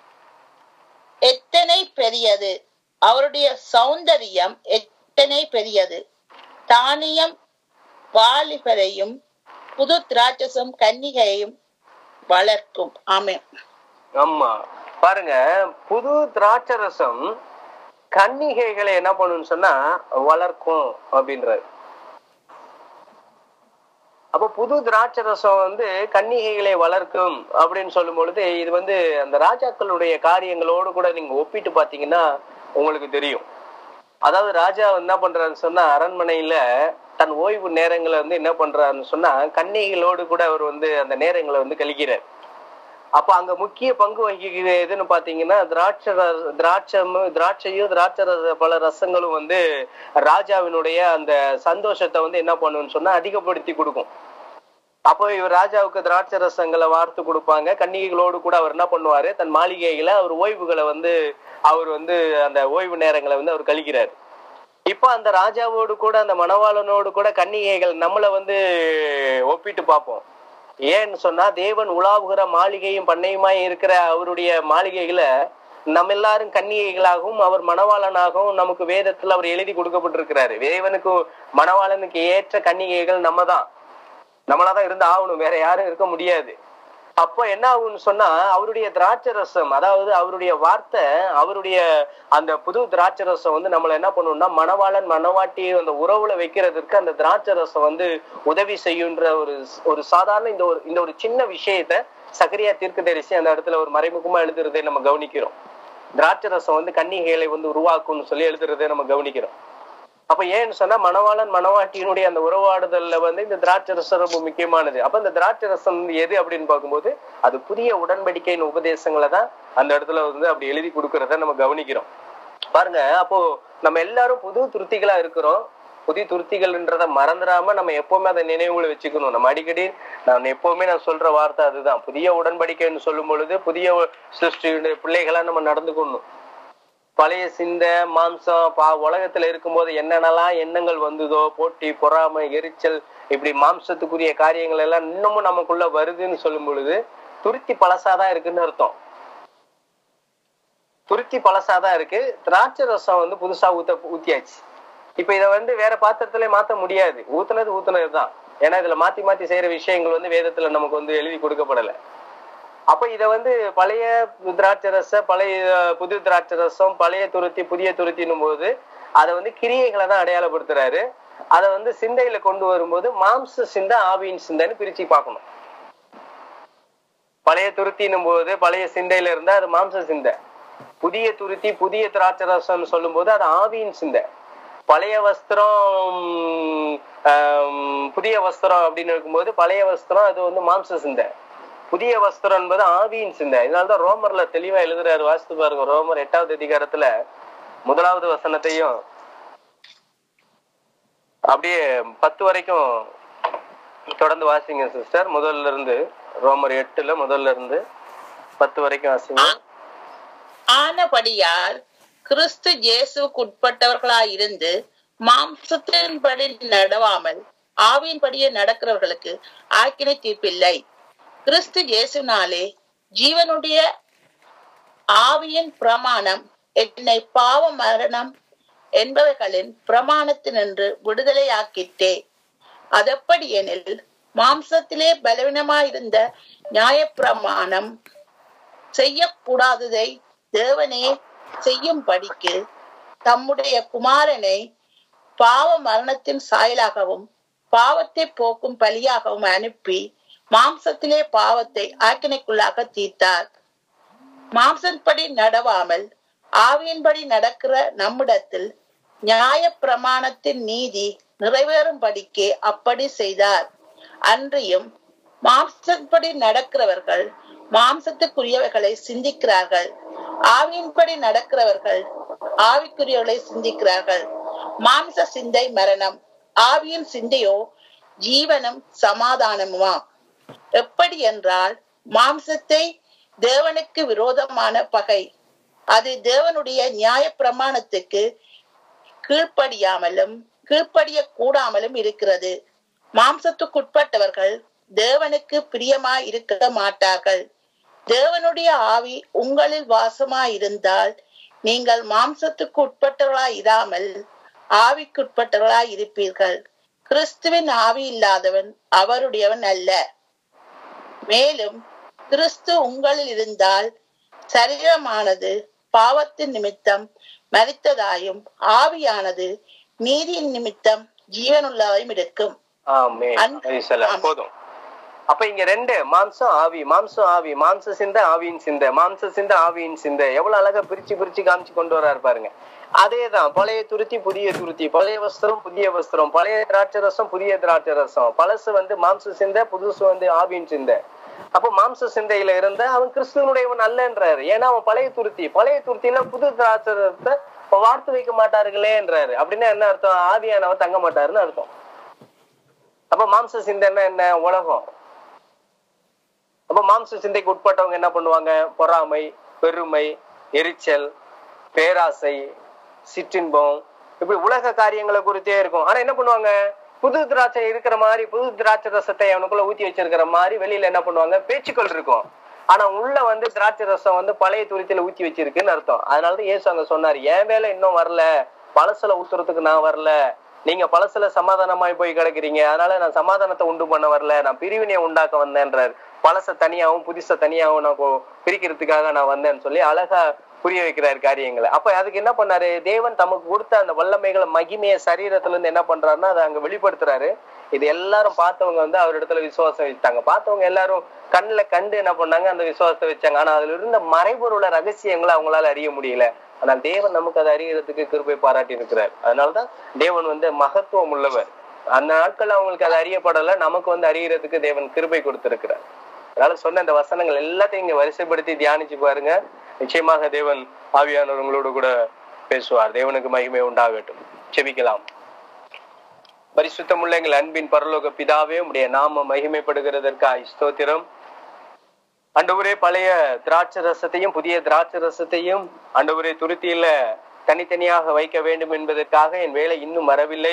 எத்தனை பெரியது அவருடைய சௌந்தரியம் எத்தனை பெரியது தானியம் வாலிபரையும் புது திராட்சசம் கன்னிகையும் வளர்க்கும் ஆமென் ஆமா பாருங்க புது திராட்சை ரசம் கன்னிகைகளை என்ன பண்ணுன்னு சொன்னா வளர்க்கும் அப்படின்றாரு அப்ப புது திராட்சை ரசம் வந்து கன்னிகைகளை வளர்க்கும் அப்படின்னு சொல்லும் பொழுது இது வந்து அந்த ராஜாக்களுடைய காரியங்களோடு கூட நீங்க ஒப்பிட்டு பாத்தீங்கன்னா உங்களுக்கு தெரியும் அதாவது ராஜா என்ன பண்றாருன்னு சொன்னா அரண்மனையில தன் ஓய்வு நேரங்களை வந்து என்ன பண்றாருன்னு சொன்னா கன்னிகளோடு கூட அவர் வந்து அந்த நேரங்களை வந்து கழிக்கிறார் அப்ப அங்க முக்கிய பங்கு வகிக்கிறது எதுன்னு பாத்தீங்கன்னா திராட்சை ரச- திராட்சம் திராட்சையும் திராட்சை ரச பல ரசங்களும் வந்து ராஜாவினுடைய அந்த சந்தோஷத்தை வந்து என்ன பண்ணுன்னு சொன்னா அதிகப்படுத்தி கொடுக்கும் அப்போ இவர் ராஜாவுக்கு திராட்சை ரசங்களை வார்த்து கொடுப்பாங்க கன்னிகைகளோடு கூட அவர் என்ன பண்ணுவாரு தன் மாளிகைகளை அவர் ஓய்வுகளை வந்து அவர் வந்து அந்த ஓய்வு நேரங்களை வந்து அவர் கழிக்கிறார் இப்போ அந்த ராஜாவோடு கூட அந்த மணவாளனோடு கூட கன்னிகைகள் நம்மளை வந்து ஒப்பிட்டு பார்ப்போம் ஏன்னு சொன்னா தேவன் உலாவுகிற மாளிகையும் பண்ணையுமாய் இருக்கிற அவருடைய மாளிகைகளை நம்ம எல்லாரும் கன்னிகைகளாகவும் அவர் மணவாளனாகவும் நமக்கு வேதத்துல அவர் எழுதி கொடுக்கப்பட்டிருக்கிறாரு தேவனுக்கு மணவாளனுக்கு ஏற்ற கன்னிகைகள் நம்ம தான் நம்மளாதான் இருந்து ஆகணும் வேற யாரும் இருக்க முடியாது அப்போ என்ன ஆகும்னு சொன்னா அவருடைய திராட்சை ரசம் அதாவது அவருடைய வார்த்தை அவருடைய அந்த புது திராட்சை ரசம் வந்து நம்மள என்ன பண்ணும்னா மணவாளன் மணவாட்டி அந்த உறவுல வைக்கிறதுக்கு அந்த திராட்சை ரசம் வந்து உதவி செய்யுன்ற ஒரு ஒரு சாதாரண இந்த ஒரு இந்த ஒரு சின்ன விஷயத்த சக்கரியா தீர்க்கதரிசி அந்த இடத்துல ஒரு மறைமுகமா எழுதுறதை நம்ம கவனிக்கிறோம் திராட்சை ரசம் வந்து கன்னிகைகளை வந்து உருவாக்கும்னு சொல்லி எழுதுறதை நம்ம கவனிக்கிறோம் அப்ப ஏன்னு சொன்னா மணவாளன் மணவாட்டியினுடைய அந்த உறவாடுதல்ல வந்து இந்த திராட்சை ரசம் ரொம்ப முக்கியமானது அப்ப இந்த திராட்சை ரசம் எது அப்படின்னு பார்க்கும்போது அது புதிய உடன்படிக்கையின் உபதேசங்களை தான் அந்த இடத்துல வந்து அப்படி எழுதி கொடுக்கறத நம்ம கவனிக்கிறோம் பாருங்க அப்போ நம்ம எல்லாரும் புது துருத்திகளா இருக்கிறோம் புதிய துருத்திகள்ன்றத மறந்துடாம நம்ம எப்பவுமே அதை நினைவுல வச்சுக்கணும் நம்ம அடிக்கடி நான் எப்பவுமே நான் சொல்ற வார்த்தை அதுதான் புதிய உடன்படிக்கைன்னு சொல்லும் பொழுது புதிய சிருஷ்டியுடைய பிள்ளைகளா நம்ம நடந்துக்கணும் பழைய சிந்த மாம்சம் பா உலகத்துல இருக்கும்போது என்னென்னலாம் எண்ணங்கள் வந்ததோ போட்டி பொறாமை எரிச்சல் இப்படி மாம்சத்துக்குரிய காரியங்கள் எல்லாம் இன்னமும் நமக்குள்ள வருதுன்னு சொல்லும் பொழுது துருத்தி பழசாதான் இருக்குன்னு அர்த்தம் துருத்தி பழசாதான் இருக்கு திராட்சை ரசம் வந்து புதுசா ஊத்த ஊத்தியாச்சு இப்ப இதை வந்து வேற பாத்திரத்துல மாத்த முடியாது ஊத்துனது ஊத்துனது தான் ஏன்னா இதுல மாத்தி மாத்தி செய்யற விஷயங்கள் வந்து வேதத்துல நமக்கு வந்து எழுதி கொடுக்கப்படல அப்ப இத வந்து பழைய திராட்சை ரசம் பழைய புது திராட்சை ரசம் பழைய துருத்தி புதிய துருத்தினும் போது அதை வந்து கிரியைகளை தான் அடையாளப்படுத்துறாரு அதை வந்து சிந்தையில கொண்டு வரும்போது மாம்ச சிந்தை ஆவியின் சிந்தைன்னு பிரிச்சு பார்க்கணும் பழைய துருத்தினும் போது பழைய சிந்தையில இருந்தா அது மாம்ச சிந்தை புதிய துருத்தி புதிய திராட்சை ரசம்னு சொல்லும் போது அது ஆவியின் சிந்தை பழைய வஸ்திரம் ஆம், புதிய வஸ்திரம் அப்படின்னு இருக்கும்போது பழைய வஸ்திரம் அது வந்து மாம்ச சிந்தை புதிய வஸ்திரம் என்பது ஆவியின் சிந்தை இதனாலதான் ரோமர்ல தெளிவா எழுதுறாரு வாசித்து பாருங்க ரோமர் எட்டாவது அதிகாரத்துல முதலாவது வசனத்தையும் அப்படியே பத்து வரைக்கும் தொடர்ந்து வாசிங்க சிஸ்டர் முதல்ல இருந்து ரோமர் எட்டுல முதல்ல இருந்து பத்து வரைக்கும் வாசிங்க ஆனபடியால் கிறிஸ்து இயேசுவுக்கு உட்பட்டவர்களாயிருந்து மாம்சத்தின்படி நடவாமல் ஆவியின்படியே நடக்கிறவர்களுக்கு ஆக்கினை தீர்ப்பில்லை கிறிஸ்து இயேசுனாலே ஜீவனுடைய ஆவியின் பிரமாணம் என்னை பாவ மரணம் என்பவைகளின் பிரமாணத்தினின்று விடுதலையாக்கிட்டே அதெப்படி எனில் மாம்சத்திலே பலவீனமாயிருந்த நியாயப்பிரமாணம் செய்யக்கூடாததை தேவனே செய்யும்படிக்கு தம்முடைய குமாரனை பாவ மரணத்தின் சாயலாகவும் பாவத்தை போக்கும் பலியாகவும் அனுப்பி மாம்சத்திலே பாவத்தை ஆக்கினைக்குள்ளாக தீர்த்தார் மாம்சன்படி நடவாமல் ஆவியின்படி நடக்கிற நம்மிடத்தில் நியாய பிரமாணத்தின் நீதி நிறைவேறும்படிக்கே அப்படி செய்தார் அன்றியும் மாம்சப்படி நடக்கிறவர்கள் மாம்சத்துக்குரியவைகளை சிந்திக்கிறார்கள் ஆவியின்படி நடக்கிறவர்கள் ஆவிக்குரியவர்களை சிந்திக்கிறார்கள் மாம்ச சிந்தை மரணம் ஆவியின் சிந்தையோ ஜீவனும் சமாதானமுமா எப்படி என்றால் மாம்சத்தை தேவனுக்கு விரோதமான பகை அது தேவனுடைய நியாய பிரமாணத்துக்கு கீழ்ப்படியாமலும் கீழ்ப்படிய கூடாமலும் இருக்கிறது மாம்சத்துக்குட்பட்டவர்கள் தேவனுக்கு பிரியமாய் இருக்க மாட்டார்கள் தேவனுடைய ஆவி உங்களில் வாசமாய் இருந்தால் நீங்கள் மாம்சத்துக்கு உட்பட்டவர்களாய் இராமல் ஆவிக்குட்பட்டவர்களாய் இருப்பீர்கள் கிறிஸ்துவின் ஆவி இல்லாதவன் அவருடையவன் அல்ல மேலும் கிறிஸ்து உங்களில் இருந்தால் சரீரமானது பாவத்தின் நிமித்தம் மரித்ததாயும் ஆவியானது நீதியின் நிமித்தம் ஜீவனுள்ளதாயும் இருக்கும் ஆமே அன்- ஆம். போதும் அப்ப இங்க ரெண்டு மாம்சம் ஆவி மாம்சம் ஆவி மாம்ச சிந்தை ஆவியின் சிந்தை மாம்ச சிந்தை ஆவியின் சிந்தை எவ்வளவு அழகா பிரிச்சு பிரிச்சு காமிச்சு கொண்டு வராரு பாருங்க அதேதான் பழைய துருத்தி புதிய துருத்தி பழைய வஸ்திரம் புதிய வஸ்திரம் பழைய திராட்சை ரசம் புதிய திராட்சை ரசம் பழசு வந்து மாம்ச சிந்தை புதுசு வந்து ஆவியின் சிந்தை அப்ப மாம்ச சிந்தையில இருந்த அவன் கிறிஸ்துவனுடையவன் அல்லன்றாரு ஏன்னா அவன் பழைய துருத்தி பழைய துருத்தினா புது திராட்சை ரசத்தை வார்த்து வைக்க மாட்டார்களேன்றாரு அப்படின்னா என்ன அர்த்தம் ஆவியானவன் தங்க மாட்டாருன்னு அர்த்தம் அப்ப மாம்ச சிந்தைன்னா என்ன உலகம் அப்ப மாம்ச சிந்தைக்கு உட்பட்டவங்க என்ன பண்ணுவாங்க பொறாமை பெருமை எரிச்சல் பேராசை சிற்றின்பம் இப்படி உலக காரியங்களை குறித்தே இருக்கும் ஆனா என்ன பண்ணுவாங்க புது திராட்சை இருக்கிற மாதிரி புது திராட்சை ரசத்தை அவனுக்குள்ள ஊத்தி வச்சிருக்கிற மாதிரி வெளியில என்ன பண்ணுவாங்க பேச்சுக்கள் இருக்கும் ஆனா உள்ள வந்து திராட்சை ரசம் வந்து பழைய துருத்தில ஊத்தி வச்சிருக்குன்னு அர்த்தம் அதனாலதான் இயேசு அங்க சொன்னாரு என் வேலை இன்னும் வரல பழசுல ஊத்துறதுக்கு நான் வரல நீங்க பழசுல சமாதானமாய் போய் கிடக்குறீங்க அதனால நான் சமாதானத்தை உண்டு பண்ண வரல நான் பிரிவினையை உண்டாக்க வந்தேன்றார் பழச தனியாவும் புதுச தனியாவும் நான் கொ- பிரிக்கிறதுக்காக நான் வந்தேன்னு சொல்லி அழகா புரிய வைக்கிறாரு காரியங்களை அப்ப அதுக்கு என்ன பண்ணாரு தேவன் தமக்கு கொடுத்த அந்த வல்லமைகளை மகிமைய சரீரத்துல இருந்து என்ன பண்றாருன்னா அதை அங்க வெளிப்படுத்துறாரு இது எல்லாரும் பார்த்தவங்க வந்து அவர் இடத்துல விசுவாசம் வச்சாங்க பார்த்தவங்க எல்லாரும் கண்ணுல கண்டு என்ன பண்ணாங்க அந்த விசுவாசத்தை வச்சாங்க ஆனா அதுல இருந்த மறைபொருள ரகசியங்களை அவங்களால அறிய முடியல ஆனால் தேவன் நமக்கு அதை அறியறதுக்கு கிருபை பாராட்டி இருக்கிறார் அதனாலதான் தேவன் வந்து மகத்துவம் உள்ளவர் அந்த நாட்கள் அவங்களுக்கு அது அறியப்படல நமக்கு வந்து அறியறதுக்கு தேவன் கிருபை கொடுத்திருக்கிறார் அதனால சொன்ன இந்த வசனங்கள் எல்லாத்தையும் இங்க வரிசைப்படுத்தி தியானிச்சு பாருங்க நிச்சயமாக தேவன் ஆவியானவர் உங்களோட கூட பேசுவார் தேவனுக்கு மகிமை உண்டாகட்டும் செபிக்கலாம் பரிசுத்தமுள்ள எங்கள் அன்பின் பரலோக பிதாவே உடைய நாம மகிமைப்படுகிறதற்காய் ஸ்தோத்திரம் அண்டவரே பழைய திராட்சை ரசத்தையும் புதிய திராட்சை ரசத்தையும் அண்டவரே துருத்தியில தனித்தனியாக வைக்க வேண்டும் என்பதற்காக என் வேலை இன்னும் வரவில்லை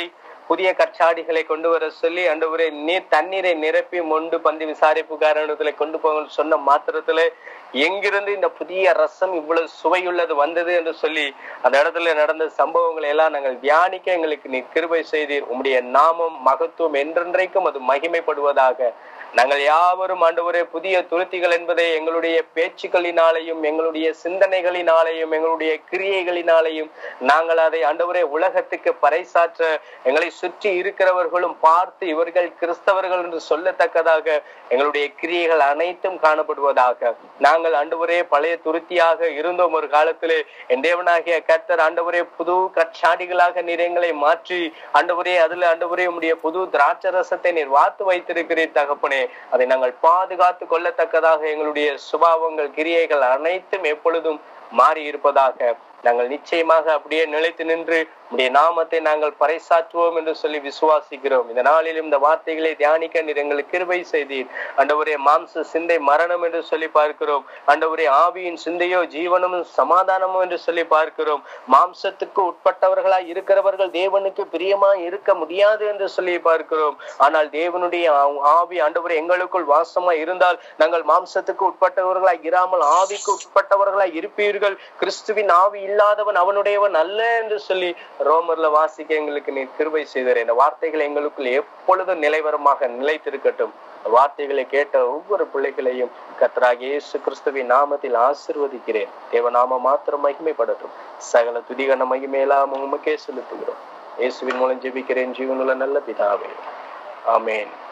புதிய கற்சாடிகளை கொண்டு வர சொல்லி ஆண்டவரே நீர் தண்ணீரை நிரப்பி மொண்டு பந்தி விசாரிப்பு காரணத்துல கொண்டு போங்க சொன்ன மாத்திரத்துல எங்கிருந்து இந்த புதிய ரசம் இவ்வளவு சுவையுள்ளது வந்தது என்று சொல்லி அந்த இடத்துல நடந்த சம்பவங்களை எல்லாம் நாங்கள் தியானிக்க எங்களுக்கு நீ கிருபை செய்தீர் உம்முடைய நாமம் மகத்துவம் என்றென்றைக்கும் அது மகிமைப்படுவதாக நாங்கள் யாவரும் ஆண்டவரே புதிய துருத்திகள் என்பதை எங்களுடைய பேச்சுக்களினாலேயும் எங்களுடைய சிந்தனைகளினாலேயும் எங்களுடைய கிரியைகளினாலேயும் நாங்கள் அதை ஆண்டவரே உலகத்துக்கு பறைசாற்ற எங்களை சுற்றி இருக்கிறவர்களும் பார்த்து இவர்கள் கிறிஸ்தவர்கள் என்று சொல்லத்தக்கதாக எங்களுடைய கிரியைகள் அனைத்தும் காணப்படுவதாக நாங்கள் ஆண்டவரே பழைய துருத்தியாக இருந்தோம் ஒரு காலத்திலே என் தேவனாகிய கர்த்தர் ஆண்டவரே புது கற்சாடிகளாக நீர் எங்களை மாற்றி ஆண்டவரே அதுல ஆண்டவரே உடைய புது திராட்சை ரசத்தை நீர் வாத்து வைத்திருக்கிறீர் தகப்பனே அதை நாங்கள் பாதுகாத்து கொள்ளத்தக்கதாக எங்களுடைய சுபாவங்கள் கிரியைகள் அனைத்தும் எப்பொழுதும் மாறி இருப்பதாக நாங்கள் நிச்சயமாக அப்படியே நிலைத்து நின்று உடைய நாமத்தை நாங்கள் பறைசாற்றுவோம் என்று சொல்லி விசுவாசிக்கிறோம் இந்த நாளிலும் இந்த வார்த்தைகளை தியானிக்க நீர் எங்களுக்கு கிருபை செய்தீர் அண்டவரே மாம்ச சிந்தை மரணம் என்று சொல்லி பார்க்கிறோம் அண்டவரே ஆவியின் சிந்தையோ ஜீவனும் சமாதானமும் என்று சொல்லி பார்க்கிறோம் மாம்சத்துக்கு உட்பட்டவர்களாய் இருக்கிறவர்கள் தேவனுக்கு பிரியமா இருக்க முடியாது என்று சொல்லி பார்க்கிறோம் ஆனால் தேவனுடைய ஆ- ஆவி ஆண்டவரே எங்களுக்குள் வாசமா இருந்தால் நாங்கள் மாம்சத்துக்கு உட்பட்டவர்களாய் இராமல் ஆவிக்கு உட்பட்டவர்களாய் இருப்பீர்கள் கிறிஸ்துவின் ஆவி இல்லாதவன் அவனுடையவன் அல்ல என்று சொல்லி ரோமர்ல வாசிக்க எங்களுக்கு நீ கிருபை செய்தார் இந்த வார்த்தைகள் எங்களுக்குள் எப்பொழுதும் நிலைவரமாக நிலைத்திருக்கட்டும் இந்த வார்த்தைகளை கேட்ட ஒவ்வொரு பிள்ளைகளையும் கர்த்தராகிய இயேசு கிறிஸ்துவின் நாமத்தில் ஆசிர்வதிக்கிறேன் தேவநாம மாத்திரம் மகிமைப்படட்டும் சகல துதிகன மகிமையெல்லாம் உமக்கே செலுத்துகிறோம் இயேசுவின் மூலம் ஜெபிக்கிறேன் ஜீவனுள்ள நல்ல பிதாவே ஆமென்